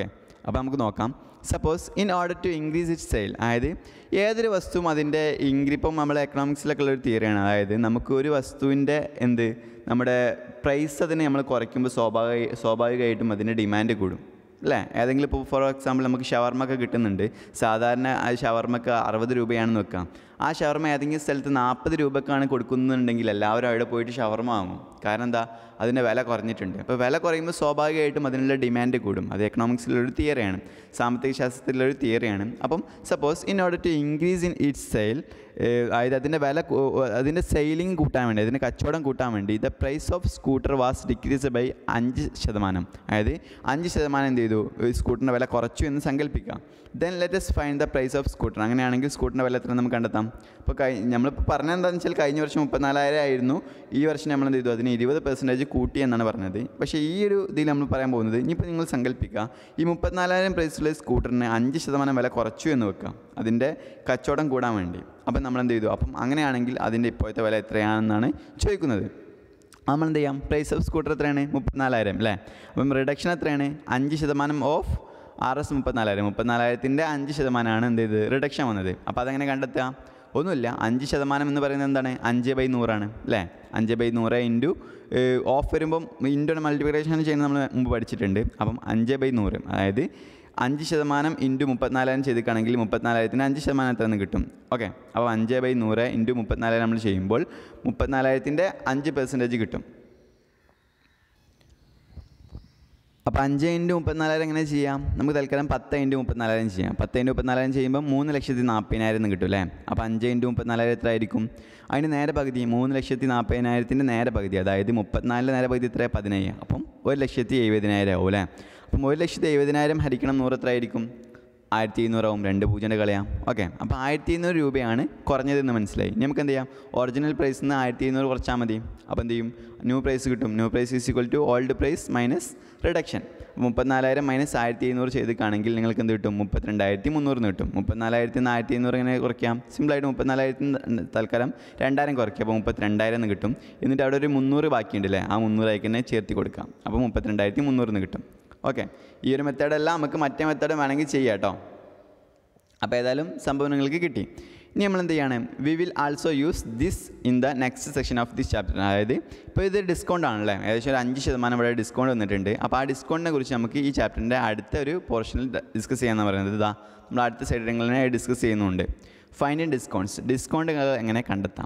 അപ്പോൾ നമുക്ക് നോക്കാം suppose in order to increase it sale അതായത് ഏതൊരു വസ്തുവും അതിൻ്റെ ഇൻക്രി ഇപ്പം നമ്മൾ എക്കണോമിക്സിലൊക്കെ ഉള്ളൊരു തിയറിയാണ് അതായത് നമുക്ക് ഒരു വസ്തുവിൻ്റെ എന്ത് നമ്മുടെ പ്രൈസ് അതിനെ നമ്മൾ കുറയ്ക്കുമ്പോൾ സ്വാഭാവിക സ്വാഭാവികമായിട്ടും അതിൻ്റെ ഡിമാൻഡ് കൂടും അല്ലേ ഏതെങ്കിലും ഇപ്പോൾ ഫോർ എക്സാമ്പിൾ നമുക്ക് ഷവർമൊക്കെ കിട്ടുന്നുണ്ട് സാധാരണ ആ ഷവർമക്ക് അറുപത് രൂപയാണെന്ന് വെക്കാം ആ ഷവർമ ഏതെങ്കിലും സ്ഥലത്ത് നാൽപ്പത് രൂപക്കാണ് കൊടുക്കുന്നുണ്ടെങ്കിൽ എല്ലാവരും അവിടെ പോയിട്ട് ഷവർമ വാങ്ങും കാരണം എന്താ അതിൻ്റെ വില കുറഞ്ഞിട്ടുണ്ട് അപ്പോൾ വില കുറയുമ്പോൾ സ്വാഭാവികമായിട്ടും അതിനുള്ള ഡിമാൻഡ് കൂടും അത് എക്കണോമിക്സിലൊരു തിയറിയാണ് സാമ്പത്തിക ശാസ്ത്രത്തിലൊരു തിയറിയാണ് അപ്പം suppose in order to increase in its sale അതായത് അതിൻ്റെ വില കൂ- അതിൻ്റെ സെയിലിംഗ് കൂട്ടാൻ വേണ്ടി അതിൻ്റെ കച്ചവടം കൂട്ടാൻ വേണ്ടി the price of scooter was decrease by അഞ്ച് ശതമാനം അതായത് അഞ്ച് ശതമാനം എന്ത് ചെയ്തു ഈ സ്കൂട്ടറിൻ്റെ വില കുറച്ചു എന്ന് സങ്കല്പിക്കാം then let's find the price of scooter അങ്ങനെയാണെങ്കിൽ സ്കൂട്ടറിൻ്റെ വില എത്ര നമുക്ക് കണ്ടെത്താം ഇപ്പോൾ കഴി നമ്മളിപ്പോൾ പറഞ്ഞത് എന്താണെന്ന് വെച്ചാൽ കഴിഞ്ഞ വർഷം മുപ്പത്തിനാലായിരം ആയിരുന്നു ഈ വർഷം നമ്മൾ എന്ത് ചെയ്തു അതിന് ഇരുപത് പെർസെൻറ്റേജ് കൂട്ടി എന്നാണ് പറഞ്ഞത് പക്ഷേ ഈ ഒരു ഇതിൽ നമ്മൾ പറയാൻ പോകുന്നത് ഇനിയിപ്പോൾ നിങ്ങൾ സങ്കല്പിക്കുക ഈ മുപ്പത്തിനാലായിരം പ്രൈസിലെ സ്കൂട്ടറിന് അഞ്ച് ശതമാനം വില കുറച്ചു എന്ന് വെക്കാം അതിൻ്റെ കച്ചവടം കൂടാൻ വേണ്ടി അപ്പം നമ്മൾ എന്ത് ചെയ്തു അപ്പം അങ്ങനെയാണെങ്കിൽ അതിൻ്റെ ഇപ്പോഴത്തെ വില എത്രയാണെന്നാണ് ചോദിക്കുന്നത് നമ്മൾ എന്ത് ചെയ്യാം പ്രൈസ് ഓഫ് സ്കൂട്ടർ എത്രയാണ് മുപ്പത്തിനാലായിരം അല്ലേ അപ്പം റിഡക്ഷൻ എത്രയാണ് അഞ്ച് ശതമാനം ഓഫ് ആർ എസ് മുപ്പത്തിനാലായിരം മുപ്പത്തിനാലായിരത്തിൻ്റെ അഞ്ച് ശതമാനമാണ് എന്ത് ചെയ്ത് റിഡക്ഷൻ വന്നത് അപ്പോൾ അതെങ്ങനെ കണ്ടെത്തുക ഒന്നുമില്ല അഞ്ച് ശതമാനം എന്ന് പറയുന്നത് എന്താണ് അഞ്ച് ബൈ നൂറാണ് അല്ലേ അഞ്ച് ബൈ നൂറ് ഇൻറ്റു ഓഫ് വരുമ്പം ഇൻറ്റു മൾട്ടിപ്ലിക്കേഷൻ ചെയ്യുന്നത് നമ്മൾ മുമ്പ് പഠിച്ചിട്ടുണ്ട് അപ്പം അഞ്ച് ബൈ നൂറ് അതായത് അഞ്ച് ശതമാനം ഇൻറ്റു മുപ്പത്തിനാലായിരം ചെയ്തിട്ടാണെങ്കിൽ മുപ്പത്തിനാലായിരത്തിന് അഞ്ച് ശതമാനം എത്ര നിന്ന് കിട്ടും ഓക്കെ അപ്പോൾ അഞ്ച് ബൈ നൂറ് ഇൻറ്റു മുപ്പത്തിനാലായിരം നമ്മൾ ചെയ്യുമ്പോൾ മുപ്പത്തിനാലായിരത്തിൻ്റെ അഞ്ച് പെർസെൻറ്റേജ് കിട്ടും അപ്പോൾ അഞ്ച് ഇൻറ്റു മുപ്പത്തിനാലായിരം എങ്ങനെ ചെയ്യാം നമുക്ക് തൽക്കാലം പത്ത് ഇൻറ്റു മുപ്പത്തിനാലായിരം ചെയ്യാം പത്ത് ഇൻറ്റു മുപ്പത്തിനാലായിരം ചെയ്യുമ്പോൾ മൂന്ന് ലക്ഷത്തി നാൽപ്പതിനായിരം എന്ന് കിട്ടും അല്ലേ അപ്പോൾ അഞ്ച് ഇൻറ്റു മുപ്പത്തിനാലായിരം എത്ര ആയിരിക്കും അതിന് നേരെ പകുതി മൂന്ന് ലക്ഷത്തി നാൽപ്പതിനായിരത്തിൻ്റെ നേരെ പകുതി അതായത് മുപ്പത്തിനാലിൻ്റെ നേരെ പകുതി എത്ര പതിനയ്യായിരം അപ്പം ഒരു ലക്ഷത്തി എഴുപതിനായിരം ആവും അല്ലേ അപ്പം ഒരു ലക്ഷത്തി എഴുപതിനായിരം ഹരിക്കണം നൂറ് എത്ര ആയിരിക്കും ആയിരത്തി ഇരുന്നൂറാവും രണ്ട് പൂജ്യം കളയാം ഓക്കെ അപ്പോൾ ആയിരത്തി ഇരുന്നൂറ് രൂപയാണ് കുറഞ്ഞതെന്ന് മനസ്സിലായി ഇനി നമുക്ക് എന്ത് ചെയ്യാം ഒറിജിനൽ പ്രൈസിൽ നിന്ന് ആയിരത്തി ഇരുന്നൂറ് കുറച്ചാൽ മതി അപ്പോൾ എന്ത് ചെയ്യും ന്യൂ പ്രൈസ് കിട്ടും new price is equal to old price minus reduction മുപ്പത്തിനാലായിരം മൈനസ് ആയിരത്തി ഇരുന്നൂറ് ചെയ്തിട്ടാണെങ്കിൽ നിങ്ങൾക്ക് എന്ത് കിട്ടും മുപ്പത്തിരണ്ടായിരത്തി മുന്നൂറിന് കിട്ടും മുപ്പത്തിനാലായിരത്തി നിന്ന് ആയിരത്തി ഇരുന്നൂറ് എങ്ങനെ കുറയ്ക്കാം സിമ്പിളായിട്ട് മുപ്പത്തിനാലായിരത്തി തൽക്കാലം രണ്ടായിരം കുറയ്ക്കുക അപ്പോൾ മുപ്പത്തിരണ്ടായിരം എന്ന് കിട്ടും എന്നിട്ട് അവിടെ ഒരു മുന്നൂറ് ബാക്കിയുണ്ടല്ലേ ആ മുന്നൂറായിക്ക് തന്നെ ചേർത്തി കൊടുക്കാം അപ്പോൾ മുപ്പത്തിരണ്ടായിരത്തി മുന്നൂറിന് കിട്ടും ഓക്കെ ഈ ഒരു മെത്തേഡെല്ലാം നമുക്ക് മറ്റേ മെത്തേഡ് വേണമെങ്കിൽ ചെയ്യാം കേട്ടോ അപ്പോൾ ഏതായാലും സംഭവം നിങ്ങൾക്ക് കിട്ടി ഇനി നമ്മൾ എന്ത് ചെയ്യാണ് we will also use this in the next section of this chapter അതായത് ഇപ്പോൾ ഇത് ഡിസ്കൗണ്ട് ആണല്ലേ ഏകദേശം ഒരു അഞ്ച് ശതമാനം ഇവിടെ ഡിസ്കൗണ്ട് വന്നിട്ടുണ്ട് അപ്പോൾ ആ ഡിസ്കൗണ്ടിനെ കുറിച്ച് നമുക്ക് ഈ ചാപ്റ്ററിൻ്റെ അടുത്ത ഒരു പോർഷനിൽ ഡിസ്കസ് ചെയ്യാമെന്ന് പറയുന്നത് ഇതാ നമ്മൾ അടുത്ത സൈഡിൽ ഡിസ്കസ് ചെയ്യുന്നുണ്ട് ഫൈൻഡ് ഡിസ്കൗണ്ട്സ് ഡിസ്കൗണ്ട് എങ്ങനെ കണ്ടെത്താം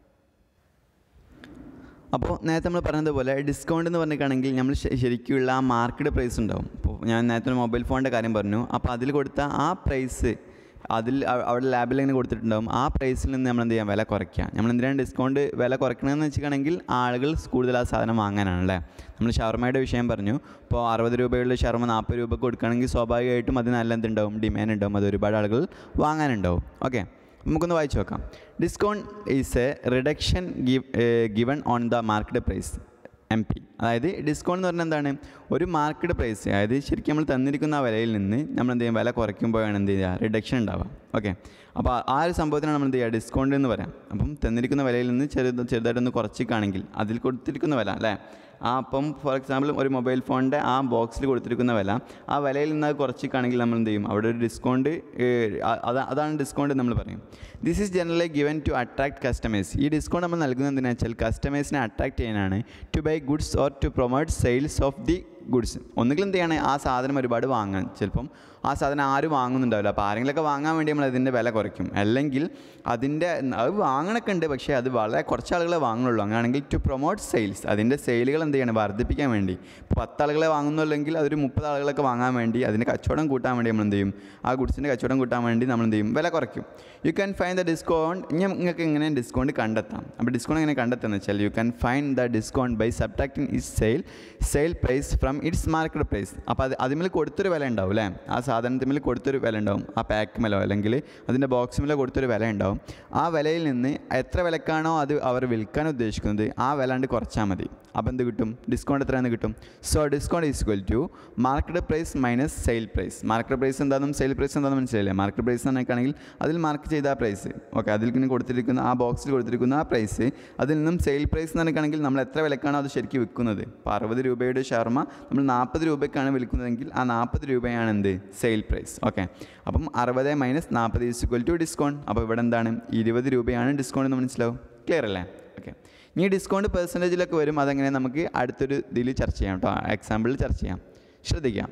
അപ്പോൾ നേരത്തെ നമ്മൾ പറഞ്ഞതുപോലെ ഡിസ്കൗണ്ട് എന്ന് പറഞ്ഞിട്ടാണെങ്കിൽ നമ്മൾ ശ- ശരിക്കുള്ള ആ മാർക്കറ്റ് പ്രൈസ് ഉണ്ടാവും ഇപ്പോൾ ഞാൻ നേരത്തെ ഒരു മൊബൈൽ ഫോണിൻ്റെ കാര്യം പറഞ്ഞു അപ്പോൾ അതിൽ കൊടുത്ത ആ പ്രൈസ് അതിൽ അവ- അവിടെ ലാബിൽ ഇങ്ങനെ കൊടുത്തിട്ടുണ്ടാവും ആ പ്രൈസിൽ നിന്ന് നമ്മൾ എന്ത് ചെയ്യാം വില കുറയ്ക്കുക നമ്മൾ എന്തിനാണ് ഡിസ്കൗണ്ട് വില കുറയ്ക്കണമെന്ന് വെച്ചിട്ടുണ്ടെങ്കിൽ ആളുകൾ കൂടുതൽ ആ സാധനം വാങ്ങാനാണല്ലേ നമ്മൾ ഷവർമയുടെ വിഷയം പറഞ്ഞു ഇപ്പോൾ അറുപത് രൂപയുള്ള ഷവർമ നാൽപ്പത് രൂപക്ക് കൊടുക്കുകയാണെങ്കിൽ സ്വാഭാവികമായിട്ടും അത് നല്ല എന്തുണ്ടാവും ഡിമാൻഡ് ഉണ്ടാവും അത് ഒരുപാട് ആളുകൾ വാങ്ങാനുണ്ടാവും ഓക്കെ നമുക്കൊന്ന് വായിച്ചു നോക്കാം discount is a reduction given on the market price M P അതായത് ഡിസ്കൗണ്ട് എന്ന് പറഞ്ഞാൽ എന്താണ് ഒരു മാർക്കറ്റ് പ്രൈസ് അതായത് ശരിക്കും നമ്മൾ തന്നിരിക്കുന്ന ആ വിലയിൽ നിന്ന് നമ്മൾ എന്ത് ചെയ്യും വില കുറയ്ക്കുമ്പോഴാണ് എന്ത് ചെയ്യുക റിഡക്ഷൻ ഉണ്ടാവുക ഓക്കെ അപ്പോൾ ആ ഒരു സംഭവത്തിനാണ് നമ്മൾ എന്ത് ചെയ്യുക ഡിസ്കൗണ്ട് എന്ന് പറയാം അപ്പം തന്നിരിക്കുന്ന വിലയിൽ നിന്ന് ചെറുത് ചെറുതായിട്ടൊന്ന് കുറച്ചിക്കാണെങ്കിൽ അതിൽ കൊടുത്തിരിക്കുന്ന വില അല്ലേ ആ അപ്പം ഫോർ എക്സാമ്പിൾ ഒരു മൊബൈൽ ഫോണിൻ്റെ ആ ബോക്സിൽ കൊടുത്തിരിക്കുന്ന വില ആ വിലയിൽ നിന്ന് അത് കുറച്ചിക്കാണെങ്കിൽ നമ്മൾ എന്ത് ചെയ്യും അവിടെ ഒരു ഡിസ്കൗണ്ട് അതാണ് ഡിസ്കൗണ്ട് നമ്മൾ പറയും this is generally given to attract customers ഈ ഡിസ്കൗണ്ട് നമ്മൾ നൽകുന്നത് എന്തിനാണെന്ന് വെച്ചാൽ കസ്റ്റമേഴ്സിനെ അട്രാക്ട് ചെയ്യാനാണ് to buy goods or to promote sales of the goods ഒന്നുകിൽ എന്ത് ചെയ്യണേ ആ സാധനം ഒരുപാട് വാങ്ങാൻ ചിലപ്പം ആ സാധനം ആരും വാങ്ങുന്നുണ്ടാവില്ല അപ്പോൾ ആരെങ്കിലുമൊക്കെ വാങ്ങാൻ വേണ്ടി നമ്മൾ അതിൻ്റെ വില കുറയ്ക്കും അല്ലെങ്കിൽ അതിൻ്റെ അത് വാങ്ങണൊക്കെ ഉണ്ട് പക്ഷേ അത് വളരെ കുറച്ച് ആളുകളെ വാങ്ങുള്ളൂ അങ്ങനെയാണെങ്കിൽ ടു പ്രൊമോട്ട് സെയിൽസ് അതിൻ്റെ സെയിലുകൾ എന്ത് ചെയ്യണം വർദ്ധിപ്പിക്കാൻ വേണ്ടി ഇപ്പോൾ പത്ത് ആളുകളെ വാങ്ങുന്നുള്ളെങ്കിൽ അതൊരു മുപ്പത് ആളുകളൊക്കെ വാങ്ങാൻ വേണ്ടി അതിൻ്റെ കച്ചവടം കൂട്ടാൻ വേണ്ടി നമ്മൾ എന്ത് ചെയ്യും ആ ഗുഡ്സിൻ്റെ കച്ചവടം കൂട്ടാൻ വേണ്ടി നമ്മൾ എന്ത് ചെയ്യും വില കുറയ്ക്കും you can find the discount ഇനി നിങ്ങൾക്ക് എങ്ങനെ ഡിസ്കൗണ്ട് കണ്ടെത്താം അപ്പോൾ ഡിസ്കൗണ്ട് എങ്ങനെ കണ്ടെത്തുന്നത് വെച്ചാൽ you can find the discount by subtracting is sale sale price from its market price അപ്പോൾ അത് അതിൽ കൊടുത്തൊരു വില ഉണ്ടാവും അല്ലേ ആ സാധനത്തിന്മേൽ കൊടുത്തൊരു വില ഉണ്ടാവും ആ പാക്കുമേലോ അല്ലെങ്കിൽ അതിൻ്റെ ബോക്സുമേലോ കൊടുത്തൊരു വില ഉണ്ടാവും ആ വിലയിൽ നിന്ന് എത്ര വിലക്കാണോ അത് അവർ വിൽക്കാൻ ഉദ്ദേശിക്കുന്നത് ആ വില കൊണ്ട് കുറച്ചാൽ മതി അപ്പോൾ എന്ത് കിട്ടും ഡിസ്കൗണ്ട് എത്രയാണ് കിട്ടും so discount is equal to market price minus sale price market price എന്താണെന്നും സെയിൽ പ്രൈസ് എന്താണെന്ന് മനസ്സിലായില്ലേ മാർക്കറ്റ് പ്രൈസ് എന്നൊക്കെയാണെങ്കിൽ അതിൽ മാർക്ക് ചെയ്ത ആ പ്രൈസ് ഓക്കെ അതിൽ ഇങ്ങനെ കൊടുത്തിരിക്കുന്ന ആ ബോക്സിൽ കൊടുത്തിരിക്കുന്ന ആ പ്രൈസ് അതിൽ നിന്നും സെയിൽ പ്രൈസ് എന്നൊക്കെയാണെങ്കിൽ നമ്മൾ എത്ര വിലക്കാണോ അത് ശരിക്കും വിൽക്കുന്നത് ഇപ്പോൾ അറുപത് രൂപയുടെ ഷർമ നമ്മൾ നാൽപ്പത് രൂപയ്ക്കാണ് വിൽക്കുന്നതെങ്കിൽ ആ നാൽപ്പത് രൂപയാണ് എന്ത് സെയിൽ പ്രൈസ് ഓക്കെ അപ്പം അറുപത് മൈനസ് നാൽപ്പത് ഈസ് ഈക്വൽ ടു ഡിസ്കൗണ്ട് അപ്പോൾ ഇവിടെ എന്താണ് ഇരുപത് രൂപയാണ് ഡിസ്കൗണ്ട് എന്ന് മനസ്സിലാവും ക്ലിയർ അല്ലേ ഓക്കെ ഇനി ഡിസ്കൗണ്ട് പെർസെൻറ്റേജിലൊക്കെ വരും അതെങ്ങനെ നമുക്ക് അടുത്തൊരു ഇതിൽ ചർച്ച ചെയ്യാം കേട്ടോ എക്സാമ്പിളിൽ ചർച്ച ചെയ്യാം ശ്രദ്ധിക്കാം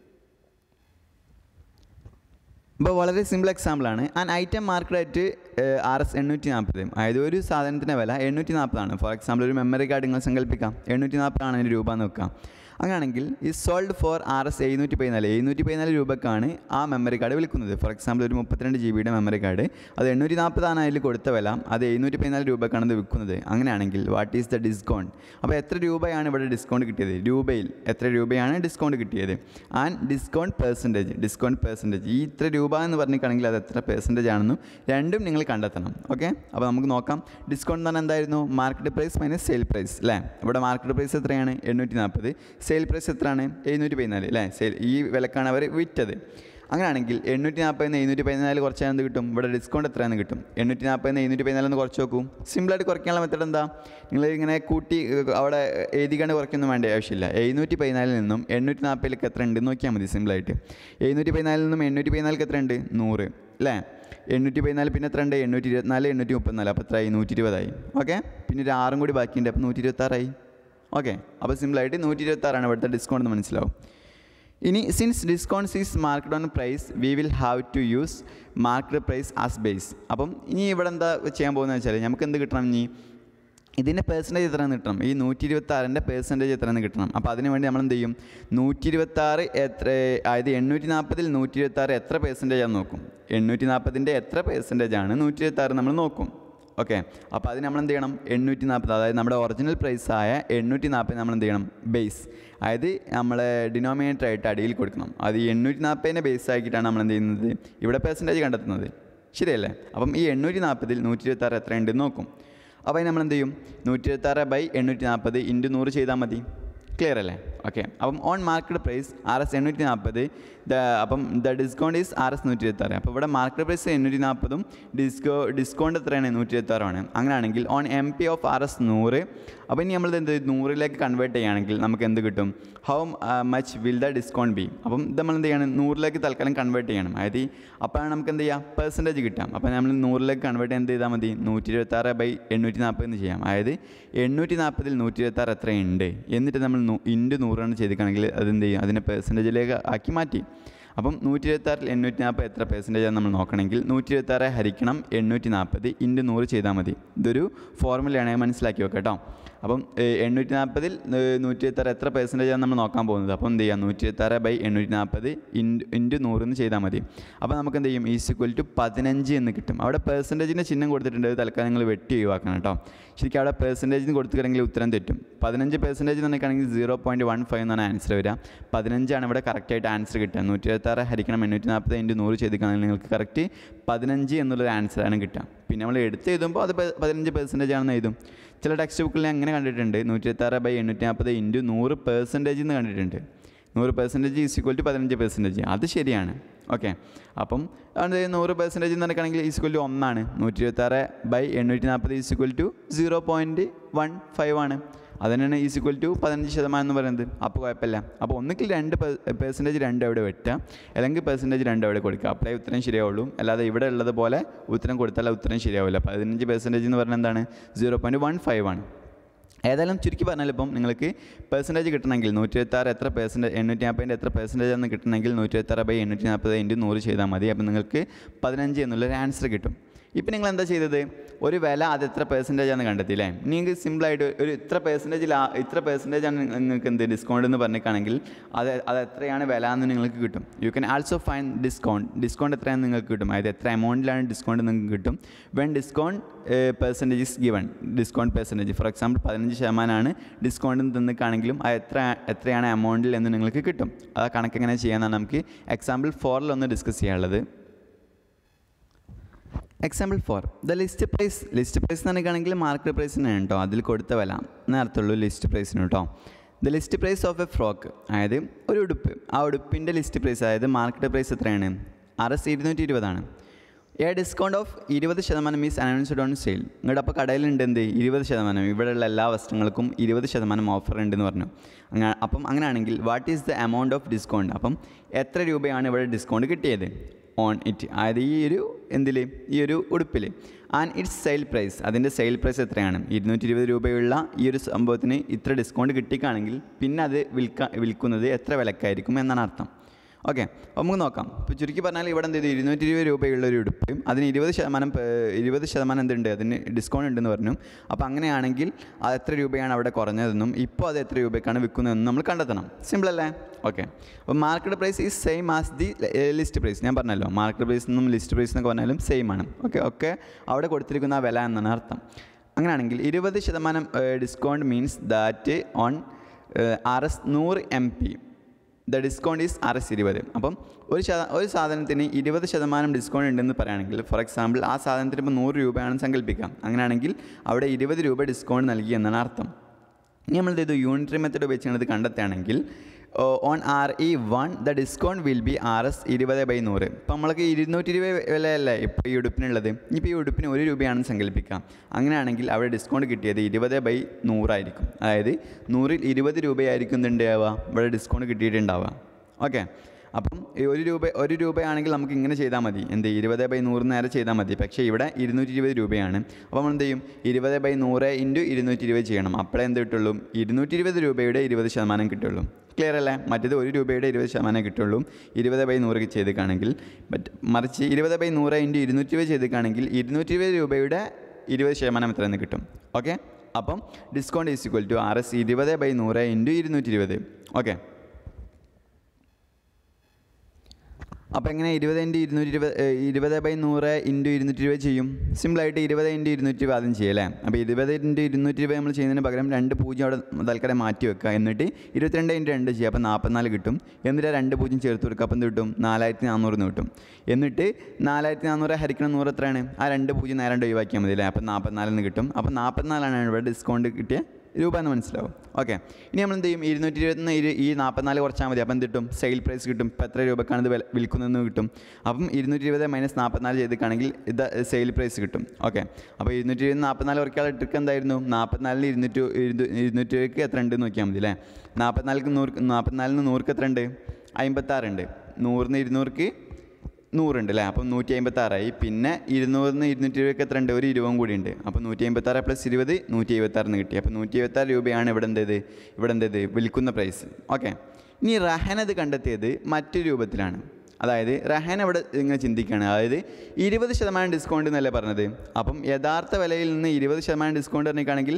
ഇപ്പോൾ വളരെ സിമ്പിൾ എക്സാമ്പിളാണ് an item market at R S എണ്ണൂറ്റി നാൽപ്പത് അതായത് ഒരു സാധനത്തിൻ്റെ വില എണ്ണൂറ്റി നാൽപ്പതാണ് ഫോർ എക്സാമ്പിൾ ഒരു മെമ്മറി കാർഡ് നിങ്ങൾ സങ്കല്പിക്കാം എണ്ണൂറ്റി നാൽപ്പതാണ് അതിൻ്റെ രൂപ എന്ന് വെക്കാം അങ്ങനെയാണെങ്കിൽ ഈ സോൾഡ് ഫോർ ആർ എസ് എഴുന്നൂറ്റി പതിനാല് എഴുന്നൂറ്റി പതിനാല് രൂപക്കാണ് ആ മെമ്മറി കാർഡ് വിൽക്കുന്നത് ഫോർ എക്സാമ്പിൾ ഒരു മുപ്പത്തിരണ്ട് ജി ബിയുടെ മെമ്മറി കാർഡ് അത് എണ്ണൂറ്റി നാൽപ്പതാണ് അതിൽ കൊടുത്ത വില അത് എഴുന്നൂറ്റി പതിനാല് രൂപക്കാണ് അത് വിൽക്കുന്നത് അങ്ങനെയാണെങ്കിൽ വാട്ട് ഈസ് ദ ഡിസ്കൗണ്ട് അപ്പോൾ എത്ര രൂപയാണ് ഇവിടെ ഡിസ്കൗണ്ട് കിട്ടിയത് രൂപയിൽ എത്ര രൂപയാണ് ഡിസ്കൗണ്ട് കിട്ടിയത് and discount percentage discount percentage ഈ ഇത്ര രൂപ എന്ന് പറഞ്ഞിട്ടാണെങ്കിൽ അത് എത്ര പെർസെൻറ്റേജ് ആണെന്നും രണ്ടും നിങ്ങൾ കണ്ടെത്തണം ഓക്കെ അപ്പോൾ നമുക്ക് നോക്കാം ഡിസ്കൗണ്ട് എന്ന് പറഞ്ഞാൽ എന്തായിരുന്നു market price minus sale price അല്ലേ ഇവിടെ മാർക്കറ്റ് പ്രൈസ് എത്രയാണ് എണ്ണൂറ്റി നാൽപ്പത് സെയിൽ പ്രൈസ് എത്രയാണ് എഴുന്നൂറ്റി പതിനാല് അല്ലേ സെയിൽ ഈ വിലക്കാണ് അവർ വിറ്റത് അങ്ങനെയാണെങ്കിൽ എണ്ണൂറ്റി നാൽപ്പതിന് എഴുന്നൂറ്റി പതിനാല് കുറച്ചാൽ എന്ത് കിട്ടും ഇവിടെ ഡിസ്കൗണ്ട് എത്രയാണ് കിട്ടും എണ്ണൂറ്റി നാൽപ്പതിന് എഴുന്നൂറ്റി പതിനാലൊന്ന് കുറച്ച് നോക്കൂ സിമ്പിളായിട്ട് കുറയ്ക്കാനുള്ള മെത്തഡ് എന്താ നിങ്ങൾ ഇങ്ങനെ കൂട്ടി ഏഹ്, അവിടെ എഴുതിക്കാണ്ട് കുറയ്ക്കൊന്നും വേണ്ട ആവശ്യമില്ല എഴുന്നൂറ്റി പതിനാലിൽ നിന്നും എണ്ണൂറ്റി നാൽപ്പതിലേക്ക് എത്ര ഉണ്ട് എന്ന് നോക്കിയാൽ മതി സിമ്പിളായിട്ട് എഴുന്നൂറ്റി പതിനാലിൽ നിന്നും എണ്ണൂറ്റി പതിനാലിക്ക് എത്ര ഉണ്ട് നൂറ് അല്ലേ എണ്ണൂറ്റി പതിനാല് പിന്നെ എത്ര ഉണ്ട് എണ്ണൂറ്റി ഇരുപത്തിനാല് എണ്ണൂറ്റി മുപ്പത്തിനാല് അപ്പോൾ എത്രയായി നൂറ്റി ഇരുപതായി ഓക്കെ പിന്നെ ഒരു ആറും കൂടി ബാക്കിയുണ്ട് അപ്പോൾ നൂറ്റി ഇരുപത്താറായി ഓക്കെ അപ്പോൾ സിമ്പിളായിട്ട് നൂറ്റി ഇരുപത്താറാണ് ഇവിടുത്തെ ഡിസ്കൗണ്ട് എന്ന് മനസ്സിലാവും ഇനി since discounts is market on price we will have to use market price as base അപ്പം ഇനി ഇവിടെ എന്താ ചെയ്യാൻ പോകുന്നത് വെച്ചാൽ നമുക്ക് എന്ത് കിട്ടണം ഇനി ഇതിൻ്റെ പേഴ്സൻറ്റേജ് എത്രയാണ് കിട്ടണം ഈ നൂറ്റി ഇരുപത്തി ആറിൻ്റെ പേഴ്സൻറ്റേജ് എത്രയാണ് കിട്ടണം അപ്പോൾ അതിന് വേണ്ടി നമ്മൾ എന്ത് ചെയ്യും നൂറ്റി ഇരുപത്തി ആറ് എത്ര അതായത് എണ്ണൂറ്റി നാൽപ്പതിൽ നൂറ്റി ഇരുപത്തി ആറ് എത്ര പേഴ്സൻറ്റേജ് ആണ് നോക്കും എണ്ണൂറ്റി നാൽപ്പതിൻ്റെ എത്ര പേഴ്സൻറ്റേജ് ആണ് നൂറ്റി ഇരുപത്തി ആറ് നമ്മൾ നോക്കും ഓക്കെ അപ്പോൾ അതിന് നമ്മൾ എന്ത് ചെയ്യണം എണ്ണൂറ്റി നാൽപ്പത് അതായത് നമ്മുടെ ഒറിജിനൽ പ്രൈസ് ആയ എണ്ണൂറ്റി നാൽപ്പത് നമ്മൾ എന്ത് ചെയ്യണം ബേസ് അതായത് നമ്മളെ ഡിനോമിനേറ്റർ ആയിട്ട് അടിയിൽ കൊടുക്കണം അത് ഈ എണ്ണൂറ്റി നാൽപ്പതിനെ ബേസ് ആക്കിയിട്ടാണ് നമ്മൾ എന്ത് ചെയ്യുന്നത് ഇവിടെ പെർസെൻറ്റേജ് കണ്ടെത്തുന്നത് ശരിയല്ലേ അപ്പം ഈ എണ്ണൂറ്റി നാൽപ്പതിൽ നൂറ്റി ഇരുപത്തി ആറ് എത്ര ഉണ്ടെന്ന് നോക്കും അപ്പോൾ നമ്മൾ എന്ത് ചെയ്യും നൂറ്റി ഇരുപത്താറ് ബൈ എണ്ണൂറ്റി നാൽപ്പത് ഇൻറ്റു നൂറ് ചെയ്താൽ മതി ക്ലിയർ അല്ലേ ഓക്കെ അപ്പം on market price R S എണ്ണൂറ്റി നാൽപ്പത് ദ അപ്പം the discount is R S നൂറ്റി ഇരുപത്താറ് അപ്പോൾ ഇവിടെ മാർക്കറ്റ് പ്രൈസ് എണ്ണൂറ്റി നാൽപ്പതും ഡിസ്കോ ഡിസ്കൗണ്ട് എത്രയാണ് നൂറ്റി ഇരുപത്താറാണ് അങ്ങനെയാണെങ്കിൽ on M P of R S നൂറ് അപ്പോൾ ഇനി നമ്മൾ എന്ത് നൂറിലേക്ക് കൺവേർട്ട് ചെയ്യുകയാണെങ്കിൽ നമുക്ക് എന്ത് കിട്ടും how much will the discount be അപ്പം ഇത് നമ്മൾ എന്ത് ചെയ്യണം നൂറിലേക്ക് തൽക്കാലം കൺവേർട്ട് ചെയ്യണം അതായത് അപ്പോഴാണ് നമുക്ക് എന്ത് ചെയ്യാം പെർസെൻറ്റേജ് കിട്ടാം അപ്പോൾ നമ്മൾ നൂറിലേക്ക് കൺവേർട്ട് ചെയ്യാൻ എന്ത് ചെയ്താൽ മതി നൂറ്റി ഇരുപത്താറ് ബൈ എണ്ണൂറ്റി നാൽപ്പത് എന്ന് ചെയ്യാം അതായത് എണ്ണൂറ്റി നാൽപ്പതിൽ നൂറ്റി ഇരുപത്താറ് എത്രയുണ്ട് എന്നിട്ട് നമ്മൾ ഇൻറ്റു നൂറാണ് ചെയ്തിട്ടാണെങ്കിൽ അതെന്ത് ചെയ്യും അതിനെ പെർസെൻറ്റേജിലേക്ക് ആക്കി മാറ്റി അപ്പം നൂറ്റി ഇരുപത്താറിൽ എണ്ണൂറ്റി നാൽപ്പത് എത്ര പെർസെൻറ്റേജാണ് നമ്മൾ നോക്കണമെങ്കിൽ നൂറ്റി ഇരുപത്താറ് ഹരിക്കണം എണ്ണൂറ്റി നാൽപ്പത് ഇൻറ്റു നൂറ് ചെയ്താൽ മതി ഇതൊരു ഫോർമുലയാണ് മനസ്സിലാക്കി വെക്കാം കേട്ടോ അപ്പം എണ്ണൂറ്റി നാൽപ്പതിൽ നൂറ്റി ഇരുപത്താറ് എത്ര പെർസെൻറ്റേജാണ് നമ്മൾ നോക്കാൻ പോകുന്നത് അപ്പം എന്ത് ചെയ്യാം നൂറ്റി ഇരുപത്താറ് ബൈ എണ്ണൂറ്റി നാൽപ്പത് ഇൻറ്റു ഇൻറ്റു നൂറ് എന്ന് ചെയ്താൽ മതി അപ്പോൾ നമുക്ക് എന്ത് ചെയ്യും ഈസ് ഇക്വൽ ടു പതിനഞ്ച് എന്ന് കിട്ടും അവിടെ പെർസെൻറ്റേജിൻ്റെ ചിഹ്നം കൊടുത്തിട്ടുണ്ട് അത് തൽക്കാലം നിങ്ങൾ വെട്ടി ഒഴിവാക്കണം കേട്ടോ ശരിക്കും അവിടെ പെർസെൻറ്റേജിന് കൊടുത്തിട്ടുണ്ടെങ്കിൽ ഉത്തരം തെറ്റും പതിനഞ്ച് പെർസെൻറ്റേജ് എന്ന് പറഞ്ഞിട്ടാണെങ്കിൽ സീറോ പോയിൻറ്റ് വൺ ഫൈവ് എന്നാണ് ആൻസർ വരിക പതിനഞ്ചാണ് ഇവിടെ കറക്റ്റായിട്ട് ആൻസർ കിട്ടുക നൂറ്റി ഇരുപത്താറ് ഹരിക്കണം എണ്ണൂറ്റി നാൽപ്പത് ഇൻറ്റു നൂറ് ചെയ്തിട്ടാണെങ്കിൽ നിങ്ങൾക്ക് കറക്റ്റ് പതിനഞ്ച് എന്നുള്ളൊരു ആൻസറാണ് കിട്ടുക പിന്നെ നമ്മൾ എടുത്ത് എഴുതുമ്പോൾ അത് പ- പതിനഞ്ച് പെർസെൻറ്റേജ് ആണെന്ന് എഴുതും ചില ടെക്സ്റ്റ് ബുക്കിൽ ഞാൻ അങ്ങനെ കണ്ടിട്ടുണ്ട് നൂറ്റി ഇരുപത്താറ് ബൈ എണ്ണൂറ്റി നാൽപ്പത് ഇൻറ്റു നൂറ് പെർസെൻറ്റേജ് എന്ന് കണ്ടിട്ടുണ്ട് നൂറ് പെർസെൻറ്റേജ് ഈസ് ഈക്വൽ ടു പതിനഞ്ച് പെർസെൻറ്റേജ് അത് ശരിയാണ് ഓക്കെ അപ്പം അത് നൂറ് പെർസെൻറ്റേജ് എന്ന് പറഞ്ഞിട്ടാണെങ്കിൽ ഈസ് ഈക്വൽ ടു ഒന്നാണ് നൂറ്റി ഇരുപത്താറ് ബൈ എണ്ണൂറ്റി നാൽപ്പത് is equal to zero point one five ആണ് അത് തന്നെയാണ് ഈസ് ഈക്വൽ ടു പതിനഞ്ച് ശതമാനം എന്ന് പറയുന്നത് അപ്പോൾ കുഴപ്പമില്ല അപ്പോൾ ഒന്നുകിൽ രണ്ട് പെർസെൻറ്റേജ് രണ്ട് എവിടെ വെട്ടുക അല്ലെങ്കിൽ പെർസെൻറ്റേജ് രണ്ട് എവിടെ കൊടുക്കുക അപ്പോഴേ ഉത്തരം ശരിയാവുള്ളൂ അല്ലാതെ ഇവിടെ ഉള്ളത് പോലെ ഉത്തരം കൊടുത്താൽ ഉത്തരം ശരിയാവില്ല പതിനഞ്ച് പെർസെൻറ്റേജ് എന്ന് പറഞ്ഞാൽ എന്താണ് സീറോ പോയിൻറ്റ് വൺ ഫൈവ് ആണ് ഏതായാലും ചുരുക്കി പറഞ്ഞാൽ ഇപ്പം നിങ്ങൾക്ക് പെർസെൻറ്റേജ് കിട്ടണമെങ്കിൽ നൂറ്റി എഴുപത്താറ് എത്ര പെർസെൻറ്റേജ് എണ്ണൂറ്റി നാൽപ്പതിൻ്റെ എത്ര പെർസെൻറ്റേജ് എന്ന് കിട്ടണമെങ്കിൽ നൂറ്റി എഴുപത്താറ് ബൈ എണ്ണൂറ്റി നാൽപ്പത് ഇൻറ്റു നൂറ് ചെയ്താൽ മതി അപ്പം നിങ്ങൾക്ക് പതിനഞ്ച് എന്നുള്ളൊരു ആൻസർ കിട്ടും ഇപ്പം നിങ്ങൾ എന്താ ചെയ്തത് ഒരു വില അത് എത്ര പെർസെൻറ്റേജ് ആണ് കണ്ടെത്തി അല്ലേ നിങ്ങൾക്ക് സിമ്പിളായിട്ട് ഒരു ഇത്ര പെർസെൻറ്റേജിൽ ഇത്ര പെർസെൻറ്റേജ് ആണ് നിങ്ങൾക്ക് എന്ത് ഡിസ്കൗണ്ട് എന്ന് പറഞ്ഞിട്ടാണെങ്കിൽ അത് അത് എത്രയാണ് വില എന്ന് നിങ്ങൾക്ക് കിട്ടും you can also find discount discount എത്രയാണ് നിങ്ങൾക്ക് കിട്ടും അതായത് എത്ര എമൗണ്ടിലാണ് ഡിസ്കൗണ്ട് നിങ്ങൾക്ക് കിട്ടും when discount percentage is given discount percentage for example പതിനഞ്ച് ശതമാനമാണ് ഡിസ്കൗണ്ട് തന്നിക്കാണെങ്കിലും അത് എത്ര എത്രയാണ് എമൗണ്ടിൽ എന്ന് നിങ്ങൾക്ക് കിട്ടും ആ കണക്ക് എങ്ങനെ ചെയ്യാമെന്നാണ് നമുക്ക് എക്സാമ്പിൾ ഫോറിൽ ഒന്ന് ഡിസ്കസ് ചെയ്യാനുള്ളത് example for the list price list price എന്ന് പറയുകയാണെങ്കിൽ മാർക്കറ്റ് പ്രൈസിനാണ് കേട്ടോ അതിൽ കൊടുത്ത വില നേരത്തുള്ളൂ ലിസ്റ്റ് പ്രൈസിന് കേട്ടോ the list price of a frock അതായത് ഒരു ഉടുപ്പ് ആ ഉടുപ്പിൻ്റെ ലിസ്റ്റ് പ്രൈസ് അതായത് മാർക്കറ്റ് പ്രൈസ് എത്രയാണ് ആർ എസ് ഇരുന്നൂറ്റി ഇരുപതാണ് എ ഡിസ്കൗണ്ട് ഓഫ് ഇരുപത് ശതമാനം മീസ് അനൗൺസ്ഡ് ഓൺ സെയിൽ നിങ്ങളുടെ അപ്പോൾ കടയിലുണ്ട് എന്ത് ഇരുപത് ശതമാനം ഇവിടെയുള്ള എല്ലാ വസ്ത്രങ്ങൾക്കും ഇരുപത് ശതമാനം ഓഫർ ഉണ്ടെന്ന് പറഞ്ഞു അങ്ങനെ അപ്പം അങ്ങനെയാണെങ്കിൽ what is the amount of discount അപ്പം എത്ര രൂപയാണ് ഇവിടെ ഡിസ്കൗണ്ട് കിട്ടിയത് ഓൺ ഇറ്റ് അതായത് ഈ ഒരു എന്തിൽ ഈ ഒരു ഉടുപ്പിൽ ആൻഡ് ഇറ്റ്സ് സെയിൽ പ്രൈസ് അതിൻ്റെ സെയിൽ പ്രൈസ് എത്രയാണ് ഇരുന്നൂറ്റി ഇരുപത് രൂപയുള്ള ഈ ഒരു സംഭവത്തിന് ഇത്ര ഡിസ്കൗണ്ട് കിട്ടിക്കാണെങ്കിൽ പിന്നെ അത് വിൽക്ക വിൽക്കുന്നത് എത്ര വിലക്കായിരിക്കും എന്നാണ് അർത്ഥം ഓക്കെ അപ്പോൾ നമുക്ക് നോക്കാം ഇപ്പോൾ ചുരുക്കി പറഞ്ഞാൽ ഇവിടെ എന്ത് ചെയ്തു ഇരുന്നൂറ്റി ഇരുപത് രൂപയുള്ള ഒരു ഉടുപ്പ് അതിന് ഇരുപത് ശതമാനം പേ- ഇരുപത് ശതമാനം എന്തുണ്ട് അതിന് ഡിസ്കൗണ്ട് ഉണ്ടെന്ന് പറഞ്ഞു അപ്പോൾ അങ്ങനെയാണെങ്കിൽ അത് എത്ര രൂപയാണ് അവിടെ കുറഞ്ഞതെന്നും ഇപ്പോൾ അത് എത്ര രൂപയ്ക്കാണ് വിൽക്കുന്നതെന്നും നമ്മൾ കണ്ടെത്തണം സിമ്പിൾ അല്ലേ ഓക്കെ അപ്പോൾ market price is same as the list price ഞാൻ പറഞ്ഞല്ലോ മാർക്കറ്റ് പ്രൈസ് എന്നും ലിസ്റ്റ് പ്രൈസ് എന്നൊക്കെ പറഞ്ഞാലും സെയിം ആണ് ഓക്കെ ഒക്കെ അവിടെ കൊടുത്തിരിക്കുന്ന ആ വില എന്നാണ് അർത്ഥം അങ്ങനെയാണെങ്കിൽ ഇരുപത് ശതമാനം discount means that on R S നൂറ് M P the discount is R S ഇരുപത് അപ്പം ഒരു ശത ഒരു സാധനത്തിന് ഇരുപത് ശതമാനം ഡിസ്കൗണ്ട് ഉണ്ടെന്ന് പറയുകയാണെങ്കിൽ ഫോർ എക്സാമ്പിൾ ആ സാധനത്തിന് ഇപ്പോൾ നൂറ് രൂപയാണെന്ന് സങ്കല്പിക്കാം അങ്ങനെയാണെങ്കിൽ അവിടെ ഇരുപത് രൂപ ഡിസ്കൗണ്ട് നൽകി എന്നാണ് അർത്ഥം ഇനി നമ്മൾ ഇത് യൂണിറ്ററി മെത്തഡ് ഉപയോഗിച്ചാണ് ഇത് കണ്ടെത്തുകയാണെങ്കിൽ on R E one the discount will be R S ഇരുപത് ബൈ നൂറ് ഇപ്പം നമ്മൾക്ക് ഇരുന്നൂറ്റി ഇരുപത് വിലയല്ലേ ഇപ്പോൾ ഈ ഉടുപ്പിനുള്ളത് ഇനിയിപ്പോൾ ഈ ഉടുപ്പിന് ഒരു രൂപയാണെന്ന് സങ്കല്പിക്കാം അങ്ങനെയാണെങ്കിൽ അവിടെ ഡിസ്കൗണ്ട് കിട്ടിയത് ഇരുപത് ബൈ നൂറായിരിക്കും അതായത് നൂറിൽ ഇരുപത് രൂപയായിരിക്കും എന്തുണ്ടാവുക ഇവിടെ ഡിസ്കൗണ്ട് കിട്ടിയിട്ടുണ്ടാവുക ഓക്കെ അപ്പം ഈ ഒരു രൂപ ഒരു രൂപയാണെങ്കിൽ നമുക്ക് ഇങ്ങനെ ചെയ്താൽ മതി എന്ത് ഇരുപത് ബൈ നൂറ് നേരെ ചെയ്താൽ മതി പക്ഷേ ഇവിടെ ഇരുന്നൂറ്റി ഇരുപത് രൂപയാണ് അപ്പോൾ നമ്മൾ എന്ത് ചെയ്യും ഇരുപത് ബൈ നൂറ് ഇൻറ്റു ഇരുന്നൂറ്റി ഇരുപത് ചെയ്യണം അപ്പോഴേ എന്ത് കിട്ടുള്ളൂ ഇരുന്നൂറ്റി ഇരുപത് രൂപയുടെ ഇരുപത് ശതമാനം കിട്ടുള്ളൂ ക്ലിയർ അല്ലേ മറ്റേത് ഒരു രൂപയുടെ ഇരുപത് ശതമാനം കിട്ടുള്ളൂ ഇരുപത് ബൈ നൂറ് ചെയ്തേക്കാണെങ്കിൽ ബട്ട് മറിച്ച് ഇരുപത് ബൈ നൂറ് ഇൻറ്റു ഇരുന്നൂറ്റി ഇരുപത് ചെയ്തേക്കാണെങ്കിൽ ഇരുന്നൂറ്റി ഇരുപത് രൂപയുടെ ഇരുപത് ശതമാനം എത്ര എന്ന് കിട്ടും ഓക്കെ അപ്പം discount is equal to R S ഇരുപത് ബൈ നൂറ് ഇൻറ്റു ഇരുന്നൂറ്റി ഇരുപത് ഓക്കെ അപ്പോൾ എങ്ങനെ ഇരുപത് ഇൻറ്റു ഇരുന്നൂറ്റി ഇരുപത് ഏഹ്, ഇരുപത് ബൈ നൂറ് ഇൻറ്റു ഇരുന്നൂറ്റി ഇരുപത് ചെയ്യും സിമ്പിളായിട്ട് ഇരുപത് ഇൻറ്റു ഇരുന്നൂറ്റി ഇരുപത് ആദ്യം ചെയ്യും അല്ലേ അപ്പോൾ ഇരുപത് ഇൻറ്റു ഇരുന്നൂറ്റി ഇരുപത് നമ്മൾ ചെയ്യുന്നതിന് പകരം രണ്ട് പൂജ്യം അവിടെ തൽക്കാലം മാറ്റി വെക്കുക എന്നിട്ട് ഇരുപത്തിരണ്ട് ഇൻറ്റു രണ്ട് ചെയ്യുക അപ്പോൾ നാൽപ്പത്തിനാല് കിട്ടും എന്നിട്ട് ആ രണ്ട് പൂജ്യം ചേർത്ത് കൊടുക്കുക അപ്പം എന്ത് കിട്ടും നാലായിരത്തി നാനൂറ് കിട്ടും എന്നിട്ട് നാലായിരത്തി നാനൂറ് ഹരിക്കണം നൂറ് എത്രയാണ് ആ രണ്ട് പൂജ്യം നേരം ഒഴിവാക്കിയാൽ മതി അല്ലേ അപ്പോൾ നാൽപ്പത്തിനാലിന് കിട്ടും അപ്പോൾ നാൽപ്പത്തിനാലാണ് ഇവിടെ ഡിസ്കൗണ്ട് കിട്ടിയ രൂപ എന്ന് മനസ്സിലാവും ഓക്കെ ഇനി നമ്മൾ എന്ത് ചെയ്യും ഇരുന്നൂറ്റി ഇരുപത്തിന് ഇരു ഈ നാൽപ്പത്തിനാല് കുറച്ചാൽ മതി അപ്പം എന്ത് കിട്ടും സെയിൽ പ്രൈസ് കിട്ടും ഇപ്പം എത്ര രൂപക്കാണ് ഇത് വില- വിൽക്കുന്നതെന്ന് കിട്ടും അപ്പം ഇരുന്നൂറ്റി ഇരുപത് മൈനസ് നാൽപ്പത്തിനാല് ചെയ്തിട്ടാണെങ്കിൽ ഇത് സെയിൽ പ്രൈസ് കിട്ടും ഓക്കെ അപ്പോൾ ഇരുന്നൂറ്റി ഇരുപത് നാൽപ്പത്തിനാല് കുറയ്ക്കാനുള്ള ട്രിക്ക് എന്തായിരുന്നു നാൽപ്പത്തിനാലിന് ഇരുന്നൂറ്റി ഇരുന്നൂ- ഇരുന്നൂറ്റി രൂപയ്ക്ക് എത്ര ഉണ്ട് നോക്കിയാൽ മതി അല്ലേ നാൽപ്പത്തിനാലിക്ക് നൂറ് നാൽപ്പത്തിനാലിന് നൂർക്ക് എത്ര ഉണ്ട് അമ്പത്താറുണ്ട് നൂറിന് ഇരുന്നൂർക്ക് നൂറുണ്ട് അല്ലേ അപ്പം നൂറ്റി അമ്പത്താറായി പിന്നെ ഇരുന്നൂറിന് ഇരുന്നൂറ്റി രൂപയ്ക്ക് എത്ര ഉണ്ട് ഒരു ഇരുപതും കൂടി ഉണ്ട് അപ്പോൾ നൂറ്റി അമ്പത്താറ് പ്ലസ് ഇരുപത് നൂറ്റി എഴുപത്താറിന് കിട്ടി അപ്പോൾ നൂറ്റി എഴുപത്താറ് രൂപയാണ് ഇവിടെ എന്തേത് ഇവിടെ എന്തേത് വിൽക്കുന്ന പ്രൈസ് ഓക്കെ ഇനി റഹൻ അത് കണ്ടെത്തിയത് മറ്റു രൂപത്തിലാണ് അതായത് റഹൻ ഇവിടെ ഇങ്ങനെ ചിന്തിക്കുകയാണ് അതായത് ഇരുപത് ശതമാനം ഡിസ്കൗണ്ട് എന്നല്ലേ പറഞ്ഞത് അപ്പം യഥാർത്ഥ വിലയിൽ നിന്ന് ഇരുപത് ശതമാനം ഡിസ്കൗണ്ട് പറഞ്ഞിട്ടാണെങ്കിൽ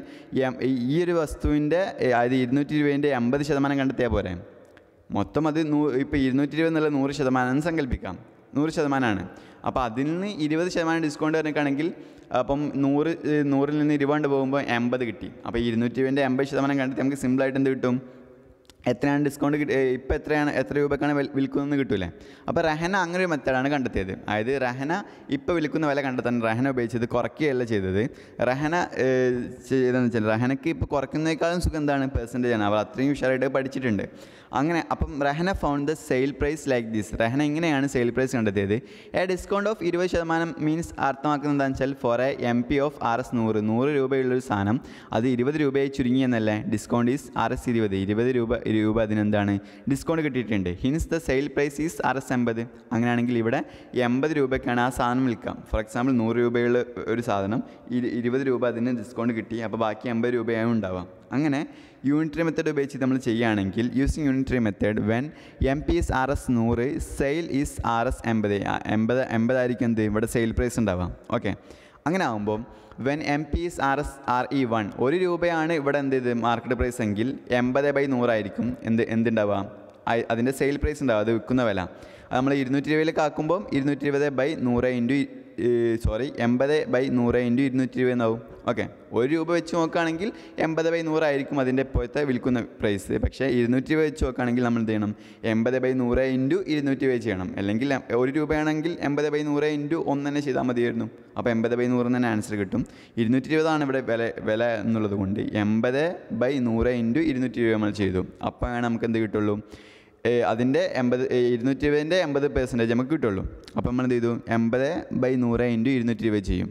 ഈ ഒരു വസ്തുവിൻ്റെ അതായത് ഇരുന്നൂറ്റി രൂപേൻ്റെ എൺപത് ശതമാനം കണ്ടെത്തിയാൽ പോരെ മൊത്തം അത് നൂ ഇപ്പോൾ ഇരുന്നൂറ്റി ഇരുപത് എന്നുള്ള നൂറ് ശതമാനം എന്ന് സങ്കല്പിക്കാം നൂറ് ശതമാനമാണ് അപ്പോൾ അതിൽ നിന്ന് ഇരുപത് ശതമാനം ഡിസ്കൗണ്ട് പറഞ്ഞിട്ടാണെങ്കിൽ അപ്പം നൂറ് ഏഹ്, നൂറിൽ നിന്ന് ഇരുപത് പോകുമ്പോൾ എൺപത് കിട്ടി അപ്പോൾ ഇരുന്നൂറ്റി ഇരുപതിൻ്റെ എൺപത് ശതമാനം കണ്ടെത്തി നമുക്ക് സിമ്പിളായിട്ട് എന്ത് കിട്ടും എത്രയാണ് ഡിസ്കൗണ്ട് കിട്ടി ഇപ്പം എത്രയാണ് എത്ര രൂപക്കാണ് വിൽ- വിൽക്കുന്നതെന്ന് കിട്ടൂലേ അപ്പോൾ റഹന അങ്ങനെ ഒരു മെത്തേഡാണ് കണ്ടെത്തിയത് അതായത് റഹന ഇപ്പോൾ വിൽക്കുന്ന വില കണ്ടെത്താൻ റഹന ഉപയോഗിച്ചത് കുറയ്ക്കുകയല്ല ചെയ്തത് റഹന ഏഹ്, ചെയ്തതെന്ന് വെച്ചാൽ റഹനയ്ക്ക് ഇപ്പോൾ കുറയ്ക്കുന്നതിനേക്കാളും സുഖം എന്താണ് പെർസെൻറ്റേജ് ആണ് അവൾ അത്രയും ഉഷാറായിട്ട് പഠിച്ചിട്ടുണ്ട് അങ്ങനെ അപ്പം Rahana found the sale price like this Rahana ഇങ്ങനെയാണ് സെയിൽ പ്രൈസ് കണ്ടെത്തിയത് എ ഡിസ്കൗണ്ട് ഓഫ് ഇരുപത് ശതമാനം മീൻസ് അർത്ഥമാക്കുന്നത് എന്താണെന്ന് വെച്ചാൽ for a M P of R S നൂറ് നൂറ് രൂപയുള്ളൊരു സാധനം അത് ഇരുപത് രൂപയായി ചുരുങ്ങി എന്നല്ലേ ഡിസ്കൗണ്ട് ഈസ് ആർ എസ് ഇരുപത് ഇരുപത് രൂപ രൂപ അതിനെന്താണ് ഡിസ്കൗണ്ട് കിട്ടിയിട്ടുണ്ട് hence the sale price is R S എൺപത് അങ്ങനെയാണെങ്കിൽ ഇവിടെ എൺപത് രൂപയ്ക്കാണ് ആ സാധനം വിൽക്കാം ഫോർ എക്സാമ്പിൾ നൂറ് രൂപയുള്ള ഒരു സാധനം ഇരു- ഇരുപത് രൂപ അതിന് ഡിസ്കൗണ്ട് കിട്ടി അപ്പോൾ ബാക്കി എൺപത് രൂപയാവും ഉണ്ടാവാം അങ്ങനെ യൂണിറ്ററി മെത്തേഡ് ഉപയോഗിച്ച് നമ്മൾ ചെയ്യുകയാണെങ്കിൽ using unitary method when M P S R S sale is R R S എൺപത് എൺപത് എൺപതായിരിക്കും എന്ത് ഇവിടെ സെയിൽ പ്രൈസ് ഉണ്ടാവാം ഓക്കെ അങ്ങനെ ആകുമ്പോൾ when M P S R S R E one ഒരു രൂപയാണ് ഇവിടെ എന്ത് ചെയ്ത് മാർക്കറ്റ് പ്രൈസ് എങ്കിൽ എൺപത് ബൈ നൂറായിരിക്കും എന്ത് എന്തുണ്ടാവുക അയ്- അതിൻ്റെ സെയിൽ പ്രൈസ് ഉണ്ടാവും അത് വിൽക്കുന്ന വില അത് നമ്മൾ ഇരുന്നൂറ്റി ഇരുപതിലേക്ക് ആക്കുമ്പോൾ ഇരുന്നൂറ്റി ഇരുപത് ബൈ നൂറ് ഇൻറ്റു സോറി എൺപത് ബൈ നൂറ് ഇൻറ്റു ഇരുന്നൂറ്റി ഇരുപത് എന്നാവും ഓക്കെ ഒരു രൂപ വെച്ച് നോക്കുകയാണെങ്കിൽ എൺപത് ബൈ നൂറായിരിക്കും അതിൻ്റെ ഇപ്പോഴത്തെ വിൽക്കുന്ന പ്രൈസ് പക്ഷേ ഇരുന്നൂറ്റി രൂപ വെച്ച് നോക്കുകയാണെങ്കിൽ നമ്മൾ എന്ത് ചെയ്യണം എൺപത് ബൈ നൂറ് ഇൻറ്റു ഇരുന്നൂറ്റി രൂപ ചെയ്യണം അല്ലെങ്കിൽ എ- ഒരു രൂപയാണെങ്കിൽ എൺപത് ബൈ നൂറ് ഇൻറ്റു ഒന്ന് തന്നെ ചെയ്താൽ മതിയായിരുന്നു അപ്പോൾ എൺപത് ബൈ നൂറ് തന്നെ ആൻസർ കിട്ടും ഇരുന്നൂറ്റി ഇരുപതാണ് ഇവിടെ വില വില എന്നുള്ളത് കൊണ്ട് എൺപത് ബൈ നൂറ് ഇൻറ്റു ഇരുന്നൂറ്റി രൂപ നമ്മൾ ചെയ്തു അപ്പോൾ നമുക്ക് എന്ത് കിട്ടുള്ളൂ ഏ, അതിൻ്റെ എൺപത് ഏ, ഇരുന്നൂറ്റി ഇരുപതിൻ്റെ എൺപത് പെർസെൻറ്റേജ് നമുക്ക് കിട്ടുള്ളൂ അപ്പോൾ നമ്മൾ എന്ത് ചെയ്തു എൺപത് ബൈ നൂറ് ഇൻറ്റു ഇരുന്നൂറ്റി ഇരുപത് ചെയ്യും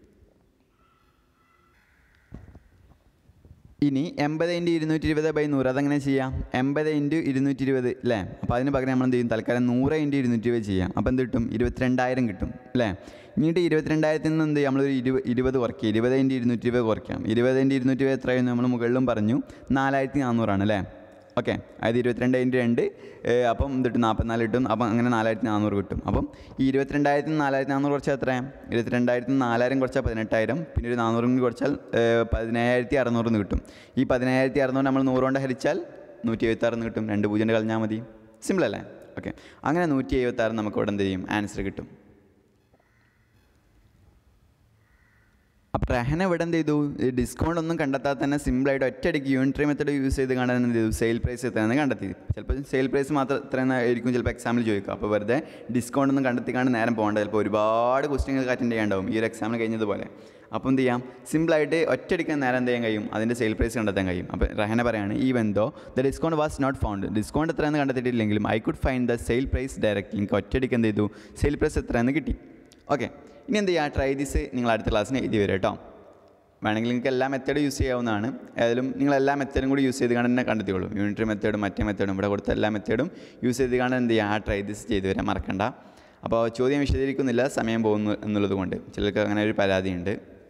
ഇനി എൺപത് ഇൻറ്റു ഇരുന്നൂറ്റി ഇരുപത് ബൈ നൂറ് അതെങ്ങനെ ചെയ്യാം എൺപത് ഇൻറ്റു ഇരുന്നൂറ്റി ഇരുപത് അല്ലേ അപ്പോൾ അതിന് പകരം നമ്മൾ എന്ത് ചെയ്യും തൽക്കാലം നൂറ് ഇൻറ്റു ഇരുന്നൂറ്റി ഇരുപത് ചെയ്യാം അപ്പോൾ എന്ത് കിട്ടും ഇരുപത്തിരണ്ടായിരം കിട്ടും അല്ലേ ഇനിയിട്ട് ഇരുപത്തിരണ്ടായിരത്തിൽ നിന്ന് എന്ത് ചെയ്യും നമ്മളൊരു ഇരുപത് ഇരുപത് കുറയ്ക്കുക ഇരുപത് ഇൻറ്റു ഇരുന്നൂറ്റി ഇരുപത് കുറയ്ക്കാം ഇരുപത് ഇൻറ്റു ഇരുന്നൂറ്റി ഇരുപത് എത്രയായിരുന്നു നമ്മൾ മുകളിലും പറഞ്ഞു നാലായിരത്തി നാനൂറാണ് അല്ലേ ഓക്കെ അതായത് ഇരുപത്തിരണ്ട് ഇൻറ്റു രണ്ട് ഏഹ് അപ്പം എന്തിട്ട് നാൽപ്പത്തിനാല് കിട്ടും അപ്പം അങ്ങനെ നാലായിരത്തി നാനൂറ് കിട്ടും അപ്പം ഈ ഇരുപത്തിരണ്ടായിരത്തി നാലായിരത്തി നാനൂറ് കുറച്ചാൽ എത്രയാണ് ഇരുപത്തിരണ്ടായിരത്തി നാലായിരം കുറച്ചാൽ പതിനെട്ടായിരം പിന്നെ ഒരു നാനൂറും കൂടി കുറച്ചാൽ ഏഹ് പതിനയ്യായിരത്തി അറുന്നൂറിന് കിട്ടും ഈ പതിനയ്യായിരത്തി അറുന്നൂറ് നമ്മൾ നൂറ് കൊണ്ട് ഹരിച്ചാൽ നൂറ്റി എഴുപത്താറിന് കിട്ടും രണ്ട് പൂജ്യം കളഞ്ഞാൽ മതി സിമ്പിൾ അല്ലേ ഓക്കെ അങ്ങനെ നൂറ്റി എഴുപത്താറ് നമുക്ക് ഇവിടെ എന്ത് ചെയ്യും ആൻസർ കിട്ടും അപ്പോൾ റഹന ഇവിടെ എന്ത് ചെയ്തു ഡിസ്കൗണ്ട് ഒന്നും കണ്ടെത്താതെ തന്നെ സിമ്പിളായിട്ട് ഒറ്റയടിക്ക് യൂണിറ്ററി മെത്തേഡ് യൂസ് ചെയ്ത് കാണാൻ എന്ത് ചെയ്തു സെയിൽ പ്രൈസ് എത്രയാണെന്ന് കണ്ടെത്തി ചിലപ്പോൾ സെയിൽ പ്രൈസ് മാത്രം എത്രയെന്ന് ആയിരിക്കും ചിലപ്പോൾ എക്സാമിൽ ചോദിക്കുക അപ്പോൾ വെറുതെ ഡിസ്കൗണ്ട് ഒന്നും കണ്ടെത്തിക്കാണ്ട് നേരം പോകേണ്ട ചിലപ്പോൾ ഒരുപാട് ക്വസ്റ്റ്യങ്ങൾക്ക് അറ്റൻഡ് ചെയ്യാണ്ടാവും ഈ ഒരു എക്സാമിൽ കഴിഞ്ഞതുപോലെ അപ്പോൾ എന്ത് ചെയ്യാം സിമ്പിളായിട്ട് ഒറ്റയടിക്കാൻ നേരം എന്ത് ചെയ്യാൻ കഴിയും അതിൻ്റെ സെയിൽ പ്രൈസ് കണ്ടെത്താൻ കഴിയും അപ്പോൾ റഹന പറയാണ് ഈ even though the discount was not found discount എത്രയെന്ന് കണ്ടെത്തിയിട്ടില്ലെങ്കിലും I could find the sale price directly എനിക്ക് ഒറ്റയടിക്ക് എന്ത് ചെയ്തു സെയിൽ പ്രൈസ് എത്രയെന്ന് കിട്ടി ഓക്കെ ഇനി എന്ത് ചെയ്യുക ട്രൈ ദിസ് നിങ്ങൾ അടുത്ത ക്ലാസ്സിന് എഴുതി വരും കേട്ടോ വേണമെങ്കിൽ നിങ്ങൾക്ക് എല്ലാ മെത്തേഡും യൂസ് ചെയ്യാവുന്നതാണ് ഏതായാലും നിങ്ങൾ എല്ലാ മെത്തേഡും കൂടി യൂസ് ചെയ്ത് കാണാൻ തന്നെ കണ്ടെത്തിയോളൂ യൂണിറ്ററി മെത്തേഡും മറ്റേ മെത്തേഡും ഇവിടെ കൊടുത്ത എല്ലാ മെത്തേഡും യൂസ് ചെയ്ത് കാണാൻ എന്ത് ചെയ്യുക ആ ട്രൈ ദിസ് ചെയ്ത് വരാൻ മറക്കണ്ട അപ്പോൾ ചോദ്യം വിശദീകരിക്കുന്നില്ല സമയം പോകുന്നു എന്നുള്ളത് കൊണ്ട് ചിലർക്ക് അങ്ങനെ ഒരു പരാതിയുണ്ട്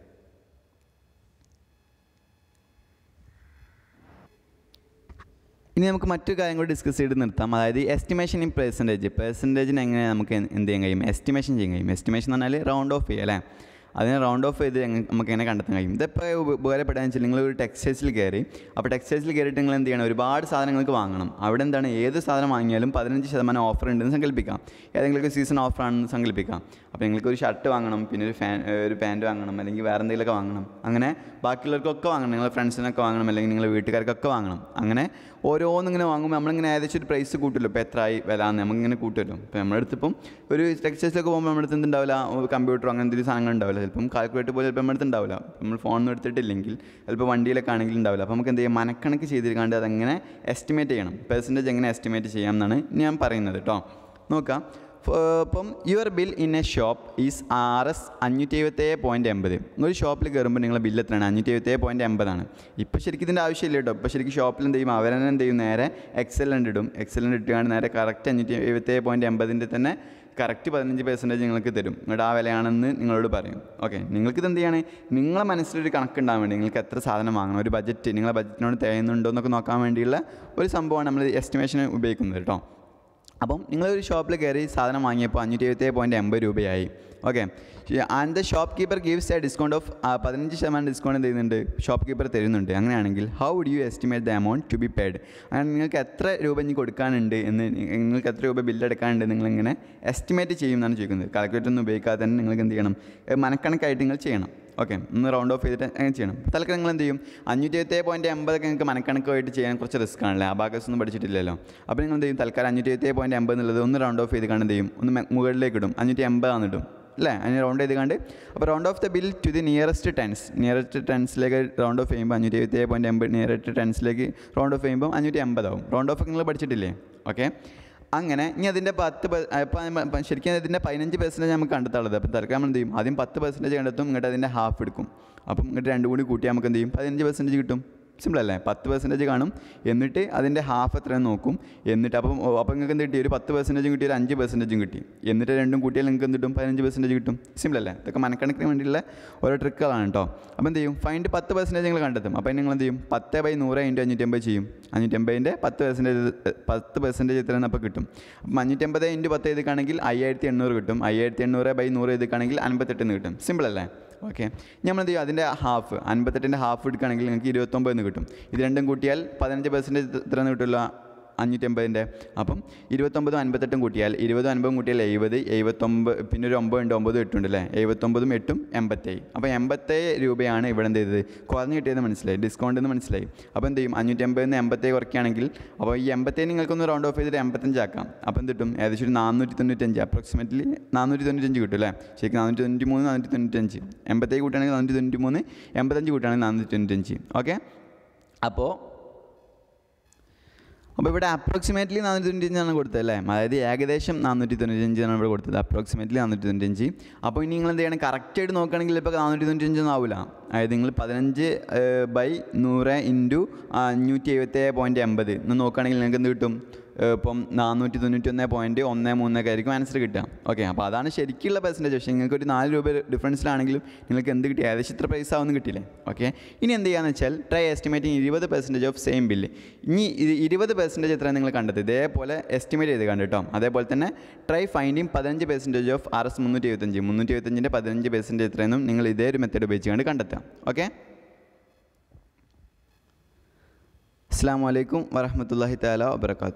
ഇനി നമുക്ക് മറ്റൊരു കാര്യം കൂടി ഡിസ്കസ് ചെയ്ത് നിർത്താം അതായത് എസ്റ്റിമേഷൻ ഇൻ പെർസെൻറ്റേജ് പെർസെൻറ്റേജിന് എങ്ങനെ നമുക്ക് എന്ത് എന്ത് ചെയ്യാൻ കഴിയും എസ്റ്റിമേഷൻ ചെയ്യാൻ കഴിയും എസ്റ്റിമേഷൻ എന്ന് പറഞ്ഞാൽ റൗണ്ട് ഓഫ് ചെയ്യുക അല്ലേ അതിനെ റൗണ്ട് ഓഫ് ചെയ്ത് എങ്ങ- നമുക്ക് എങ്ങനെ കണ്ടെത്താൻ കഴിയും ഇതിപ്പോൾ ഉപകാരപ്പെടാന്ന് വെച്ചാൽ നിങ്ങൾ ഒരു ടെക്സ്റ്റൈൽസിൽ കയറി അപ്പോൾ ടെക്സ്റ്റൈൽസിൽ കയറിയിട്ട് നിങ്ങൾ എന്ത് ചെയ്യണം ഒരുപാട് സാധനങ്ങൾക്ക് വാങ്ങണം അവിടെ എന്താണ് ഏത് സാധനം വാങ്ങിയാലും പതിനഞ്ച് ശതമാനം ഓഫർ ഉണ്ടെന്ന് സങ്കല്പിക്കാം ഏതെങ്കിലും സീസൺ ഓഫർ ആണെന്ന് സങ്കല്പിക്കാം അപ്പോൾ നിങ്ങൾക്ക് ഒരു ഷർട്ട് വാങ്ങണം പിന്നെ ഒരു ഫാൻ ഒരു പാൻറ്റ് വാങ്ങണം അല്ലെങ്കിൽ വേറെ എന്തെങ്കിലുമൊക്കെ വാങ്ങണം അങ്ങനെ ബാക്കിയുള്ളവർക്കൊക്കെ വാങ്ങണം നിങ്ങളുടെ ഫ്രണ്ട്സിനൊക്കെ വാങ്ങണം അല്ലെങ്കിൽ നിങ്ങളുടെ വീട്ടുകാർക്കൊക്കെ വാങ്ങണം അങ്ങനെ ഓരോന്നിങ്ങനെ വാങ്ങുമ്പോൾ നമ്മളിങ്ങനെ ഏകദേശം ഒരു പ്രൈസ് കൂട്ടുമല്ലോ ഇപ്പോൾ എത്ര ആയി വില എന്ന് നമുക്കിങ്ങനെ കൂട്ടുമല്ലോ ഇപ്പോൾ നമ്മുടെ അടുത്ത് ഇപ്പം ഒരു ടെക്സ്റ്റൈൽസിലൊക്കെ പോകുമ്പോൾ നമ്മുടെ അടുത്ത് എന്തുണ്ടാവില്ല കമ്പ്യൂട്ടർ അങ്ങനെ എന്തെങ്കിലും സാധനങ്ങൾ ഉണ്ടാവില്ല ചിലപ്പം കാൽക്കുലേറ്റർ പോലും ചിലപ്പോൾ നമ്മുടെ അടുത്ത് ഉണ്ടാവില്ല നമ്മൾ ഫോണൊന്നും എടുത്തിട്ടില്ലെങ്കിൽ ചിലപ്പോൾ വണ്ടിയിലൊക്കെ ആണെങ്കിൽ ഉണ്ടാവില്ല അപ്പോൾ നമുക്ക് എന്ത് ചെയ്യാം മനക്കണക്ക് ചെയ്തിരിക്കാണ്ട് അതെങ്ങനെ എസ്റ്റിമേറ്റ് ചെയ്യണം പെർസെൻറ്റേജ് എങ്ങനെ എസ്റ്റിമേറ്റ് ചെയ്യാം എന്നാണ് ഞാൻ പറയുന്നത് കേട്ടോ നോക്കാം ഫ- ഇപ്പം your bill in a shop is R S അഞ്ഞൂറ്റി എഴുപത്തേഴ് പോയിൻറ്റ് എൺപത് ഒരു ഷോപ്പിൽ കയറുമ്പോൾ നിങ്ങളെ ബില്ല് എത്രയാണ് അഞ്ഞൂറ്റി എഴുപത്തേഴ് പോയിൻറ്റ് എൺപതാണ് ഇപ്പോൾ ശരിക്കും ഇതിൻ്റെ ആവശ്യമില്ല കേട്ടോ ഇപ്പോൾ ശരിക്കും ഷോപ്പിൽ എന്ത് ചെയ്യും അവരെന്നെ എന്ത് ചെയ്യും നേരെ എക്സലൻ്റ് ഇടും എക്സലൻ്റ് ഇട്ടുകൊണ്ട് നേരെ കറക്റ്റ് അഞ്ഞൂറ്റി എഴുപത്തേഴ് പോയിൻറ്റ് എൺപതിൻ്റെ തന്നെ കറക്റ്റ് പതിനഞ്ച് പെർസെൻറ്റേജ് നിങ്ങൾക്ക് തരും എന്നിട്ട് ആ വിലയാണെന്ന് നിങ്ങളോട് പറയും ഓക്കെ നിങ്ങൾക്ക് ഇത് എന്ത് ചെയ്യണം നിങ്ങളെ മനസ്സിലൊരു കണക്കുണ്ടാകാൻ വേണ്ടി നിങ്ങൾക്ക് എത്ര സാധനം വാങ്ങണം ഒരു ബജറ്റ് നിങ്ങളെ ബജറ്റിനോട് തികയുന്നുണ്ടോ എന്നൊക്കെ നോക്കാൻ വേണ്ടിയുള്ള ഒരു സംഭവമാണ് നമ്മൾ എസ്റ്റിമേഷൻ ഉപയോഗിക്കുന്നത് കേട്ടോ അപ്പം നിങ്ങളൊരു ഷോപ്പിൽ കയറി സാധനം വാങ്ങിയപ്പോൾ അഞ്ഞൂറ്റി എഴുപത്തേഴ് പോയിൻറ്റ് എൺപത് രൂപയായി okay and the shopkeeper gives a discount of പതിനഞ്ച് ശതമാനം ഡിസ്കൗണ്ട് എന്ത് ചെയ്യുന്നുണ്ട് ഷോപ്പ് കീപ്പർ തരുന്നുണ്ട് അങ്ങനെയാണെങ്കിൽ how would you estimate the amount to be paid അങ്ങനെ നിങ്ങൾക്ക് എത്ര രൂപ ഇനി കൊടുക്കാനുണ്ട് എന്ന് നി- നിങ്ങൾക്ക് എത്ര രൂപ ബില്ല് എടുക്കാനുണ്ട് നിങ്ങളിങ്ങനെ എസ്റ്റിമേറ്റ് ചെയ്യും എന്നാണ് ചോദിക്കുന്നത് കാൽക്കുലേറ്റർ ഒന്നും ഉപയോഗിക്കാതെ തന്നെ നിങ്ങൾക്ക് എന്ത് ചെയ്യണം ഏ, മനക്കണക്കായിട്ട് നിങ്ങൾ ചെയ്യണം ഓക്കെ ഒന്ന് റൗണ്ട് ഓഫ് ചെയ്തിട്ട് അങ്ങനെ ചെയ്യണം തൽക്കാലം നിങ്ങൾ എന്ത് ചെയ്യും അഞ്ഞൂറ്റി എഴുപത്തേഴ് പോയിൻറ്റ് എൺപതൊക്കെ നിങ്ങൾക്ക് മനക്കണക്കായിട്ട് ചെയ്യാൻ കുറച്ച് റിസ്ക് ആണല്ലേ അബാക്കസ് ഒന്നും പഠിച്ചിട്ടില്ലല്ലോ അപ്പോൾ നിങ്ങൾ എന്ത് ചെയ്യും തൽക്കാലം അഞ്ഞൂറ്റി എഴുപത്തേഴ് പോയിൻറ്റ് എൺപത് എന്നുള്ളത് ഒന്ന് റൗണ്ട് ഓഫ് ചെയ്ത് കണ്ട് എന്ത് ചെയ്യും ഒന്ന് മെ- മുകളിലേക്ക് ഇടും അഞ്ഞൂറ്റി എൺപതാന്ന് ഇടും അല്ലേ അതിന് റൗണ്ട് ചെയ്ത് കണ്ട് അപ്പോൾ round off the bill to the nearest tens nearest ടെൻസിലേക്ക് റൗണ്ട് ഓഫ് ചെയ്യുമ്പോൾ അഞ്ഞൂറ്റി എഴുപത്തേഴ് പോയിൻറ്റ് എൺപത് നിയറസ്റ്റ് ടെൻസിലേക്ക് റൗണ്ട് ഓഫ് ചെയ്യുമ്പോൾ അഞ്ഞൂറ്റി എൺപതാവും റൗണ്ട് ഓഫ് നിങ്ങൾ പഠിച്ചിട്ടില്ലേ ഓക്കെ അങ്ങനെ ഇനി അതിൻ്റെ പത്ത് പെ- ഇപ്പം ഇപ്പം ശരിക്കും ഇതിൻ്റെ പതിനഞ്ച് പെർസെൻറ്റേജ് നമുക്ക് കണ്ടെത്താനുള്ളത് അപ്പോൾ തൽക്കാലം നമ്മൾ എന്ത് ചെയ്യും ആദ്യം പത്ത് പെർസെൻറ്റേജ് കണ്ടെത്തും ഇങ്ങോട്ട് അതിൻ്റെ ഹാഫ് എടുക്കും അപ്പം ഇങ്ങോട്ട് രണ്ടും കൂടി കൂട്ടിയാൽ നമുക്ക് എന്ത് ചെയ്യും പതിനഞ്ച് പെർസെൻറ്റേജ് കിട്ടും സിമ്പിൾ അല്ലേ പത്ത് പെർസെൻറ്റേജ് കാണും എന്നിട്ട് അതിൻ്റെ ഹാഫ് എത്രയെന്ന് നോക്കും എന്നിട്ട് അപ്പം ഓ, അപ്പം നിങ്ങൾക്ക് എന്ത് കിട്ടി ഒരു പത്ത് പെർസെൻറ്റേജും കിട്ടി ഒരു അഞ്ച് പെർസെൻറ്റേജും കിട്ടി എന്നിട്ട് രണ്ടും കൂട്ടിയാൽ നിങ്ങൾക്ക് എന്ത് കിട്ടും പതിനഞ്ച് പെർസെൻറ്റേജ് കിട്ടും സിമ്പിൾ അല്ലേ ഇതൊക്കെ മനക്കണക്കിന് വേണ്ടിയുള്ള ഓരോ ട്രിക്കുകളാണ് കേട്ടോ അപ്പോൾ എന്ത് ചെയ്യും ഫൈൻഡ് പത്ത് പെർസെൻറ്റേജ് നിങ്ങൾ കണ്ടെത്തും അപ്പോൾ നിങ്ങൾ എന്ത് ചെയ്യും പത്ത് ബൈ നൂറ് ഇൻറ്റു അഞ്ഞൂറ്റമ്പത് ചെയ്യും അഞ്ഞൂറ്റമ്പതിൻ്റെ പത്ത് പെർസെൻറ്റേജ് പത്ത് പെർസെൻറ്റേജ് എത്രയാണ് അപ്പോൾ കിട്ടും അപ്പം അഞ്ഞൂറ്റമ്പത് ഇൻറ്റു പത്ത് എഴുതിക്കാണെങ്കിൽ അയ്യായിരത്തി എണ്ണൂറ് കിട്ടും അയ്യായിരത്തി എണ്ണൂറ് ബൈ നൂറ് എഴുതിക്കാണെങ്കിൽ അൻപത്തെട്ടിന് കിട്ടും സിമ്പിൾ അല്ലേ ഓക്കെ നമ്മൾ എന്ത് ചെയ്യും അതിൻ്റെ ഹാഫ് അൻപത്തെട്ടിൻ്റെ ഹാഫ് എടുക്കുകയാണെങ്കിൽ നിങ്ങൾക്ക് ഇരുപത്തൊമ്പതിന് കിട്ടും ഇത് രണ്ടും കൂട്ടിയാൽ പതിനഞ്ച് പെർസെൻറ്റേജ് എത്രയെന്ന് കിട്ടുമല്ലോ അഞ്ഞൂറ്റമ്പതിൻ്റെ അപ്പം ഇരുപത്തൊമ്പതും അൻപത്തെട്ടും കൂട്ടിയാൽ ഇരുപതും അൻപതും കൂട്ടിയാൽ എഴുപത് എഴുപത്തൊമ്പത് പിന്നെ ഒരു ഒമ്പത് ഉണ്ട് ഒമ്പതും എട്ടുണ്ട് അല്ലേ എഴുപത്തൊമ്പതും എട്ടും എൺപത്തേഴ് അപ്പോൾ എൺപത്തേഴ് രൂപയാണ് ഇവിടെ എന്ത് ചെയ്തത് കുറഞ്ഞ് കിട്ടിയത് മനസ്സിലായി ഡിസ്കൗണ്ട് എന്ന് മനസ്സിലായി അപ്പോൾ എന്ത് ചെയ്യും അഞ്ഞൂറ്റമ്പതിൽ നിന്ന് എൺപത്തേഴ് കുറയ്ക്കുകയാണെങ്കിൽ അപ്പോൾ ഈ എൺപത്തേഴ് നിങ്ങൾക്കൊന്ന് റൗണ്ട് ഓഫ് ചെയ്തിട്ട് എൺപത്തഞ്ചാക്കാം അപ്പോൾ എന്ത് കിട്ടും ഏകദേശം ഒരു നാനൂറ്റി തൊണ്ണൂറ്റഞ്ച് അപ്രോക്സിമേറ്റ്ലി നാനൂറ്റി തൊണ്ണൂറ്റഞ്ച് കിട്ടും അല്ലേ ശരിക്കും നാനൂറ്റി തൊണ്ണൂറ്റി മൂന്ന് നാനൂറ്റി തൊണ്ണൂറ്റഞ്ച് എൺപത്തേഴ് കൂട്ടുകയാണെങ്കിൽ നാനൂറ്റി തൊണ്ണൂറ്റി മൂന്ന് എൺപത്തഞ്ച് കൂട്ടുകയാണെങ്കിൽ നാനൂറ്റി തൊണ്ണൂറ്റഞ്ച് ഓക്കെ അപ്പോൾ അപ്പോൾ ഇവിടെ അപ്രോക്സിമേറ്റ്ലി നാനൂറ്റി തൊണ്ണൂറ്റഞ്ചാണ് കൊടുത്തത് അല്ലേ അതായത് ഏകദേശം നാനൂറ്റി തൊണ്ണൂറ്റഞ്ചാണ് ഇവിടെ കൊടുത്തത് അപ്രോക്സിമേറ്റ്ലി നാനൂറ്റി തൊണ്ണൂറ്റഞ്ച് അപ്പോൾ ഇനി നിങ്ങൾ എന്ത് ചെയ്യണം കറക്റ്റായിട്ട് നോക്കുകയാണെങ്കിൽ ഇപ്പോൾ നാനൂറ്റി തൊണ്ണൂറ്റഞ്ചൊന്നും ആവില്ല അതായത് നിങ്ങൾ പതിനഞ്ച് ബൈ നൂറ് ഇൻറ്റു അഞ്ഞൂറ്റി എഴുപത്തേഴ് പോയിൻറ്റ് എൺപത് എന്ന് നോക്കുകയാണെങ്കിൽ നിങ്ങൾക്ക് എന്ത് കിട്ടും ഏഹ് ഇപ്പം നാനൂറ്റി തൊണ്ണൂറ്റി ഒന്ന് പോയിൻറ്റ് ഒന്ന് മൂന്നൊക്കെ ആയിരിക്കും ആൻസർ കിട്ടുക ഓക്കെ അപ്പോൾ അതാണ് ശരിക്കുള്ള പെർസെൻറ്റേജ് പക്ഷേ നിങ്ങൾക്ക് ഒരു നാല് രൂപ ഡിഫറൻസിലാണെങ്കിലും നിങ്ങൾക്ക് എന്ത് കിട്ടി ഏകദേശം ഇത്ര പൈസ ആവുമെന്ന് കിട്ടിയില്ലേ ഓക്കെ ഇനി എന്ത് ചെയ്യാന്ന് വെച്ചാൽ ട്രൈ എസ്റ്റിമേറ്റിംഗ് ഇരുപത് പെർസെൻറ്റേജ് ഓഫ് സെയിം ബില്ല് ഇനി ഇത് ഇരുപത് പെർസെൻറ്റേജ് എത്ര നിങ്ങൾ കണ്ടത് ഇതേപോലെ എസ്റ്റിമേറ്റ് ചെയ്ത് കണ്ടു കേട്ടോ അതേപോലെ തന്നെ ട്രൈ ഫൈൻഡിങ് പതിനഞ്ച് പെർസെൻറ്റേജ് ഓഫ് ആർ എസ് മുന്നൂറ്റി എഴുപത്തഞ്ച് മുന്നൂറ്റി എഴുപത്തഞ്ചിൻ്റെ പതിനഞ്ച് പെർസെൻറ്റേജ് എത്രയെന്നും നിങ്ങൾ ഇതേ ഒരു മെത്തേഡ് ഉപയോഗിച്ചുകൊണ്ട് കണ്ടെത്താം ഓക്കെ അസ്സാം വലൈക്കും വറഹമത്തല്ലാഹി താല വാബർക്കാത്തു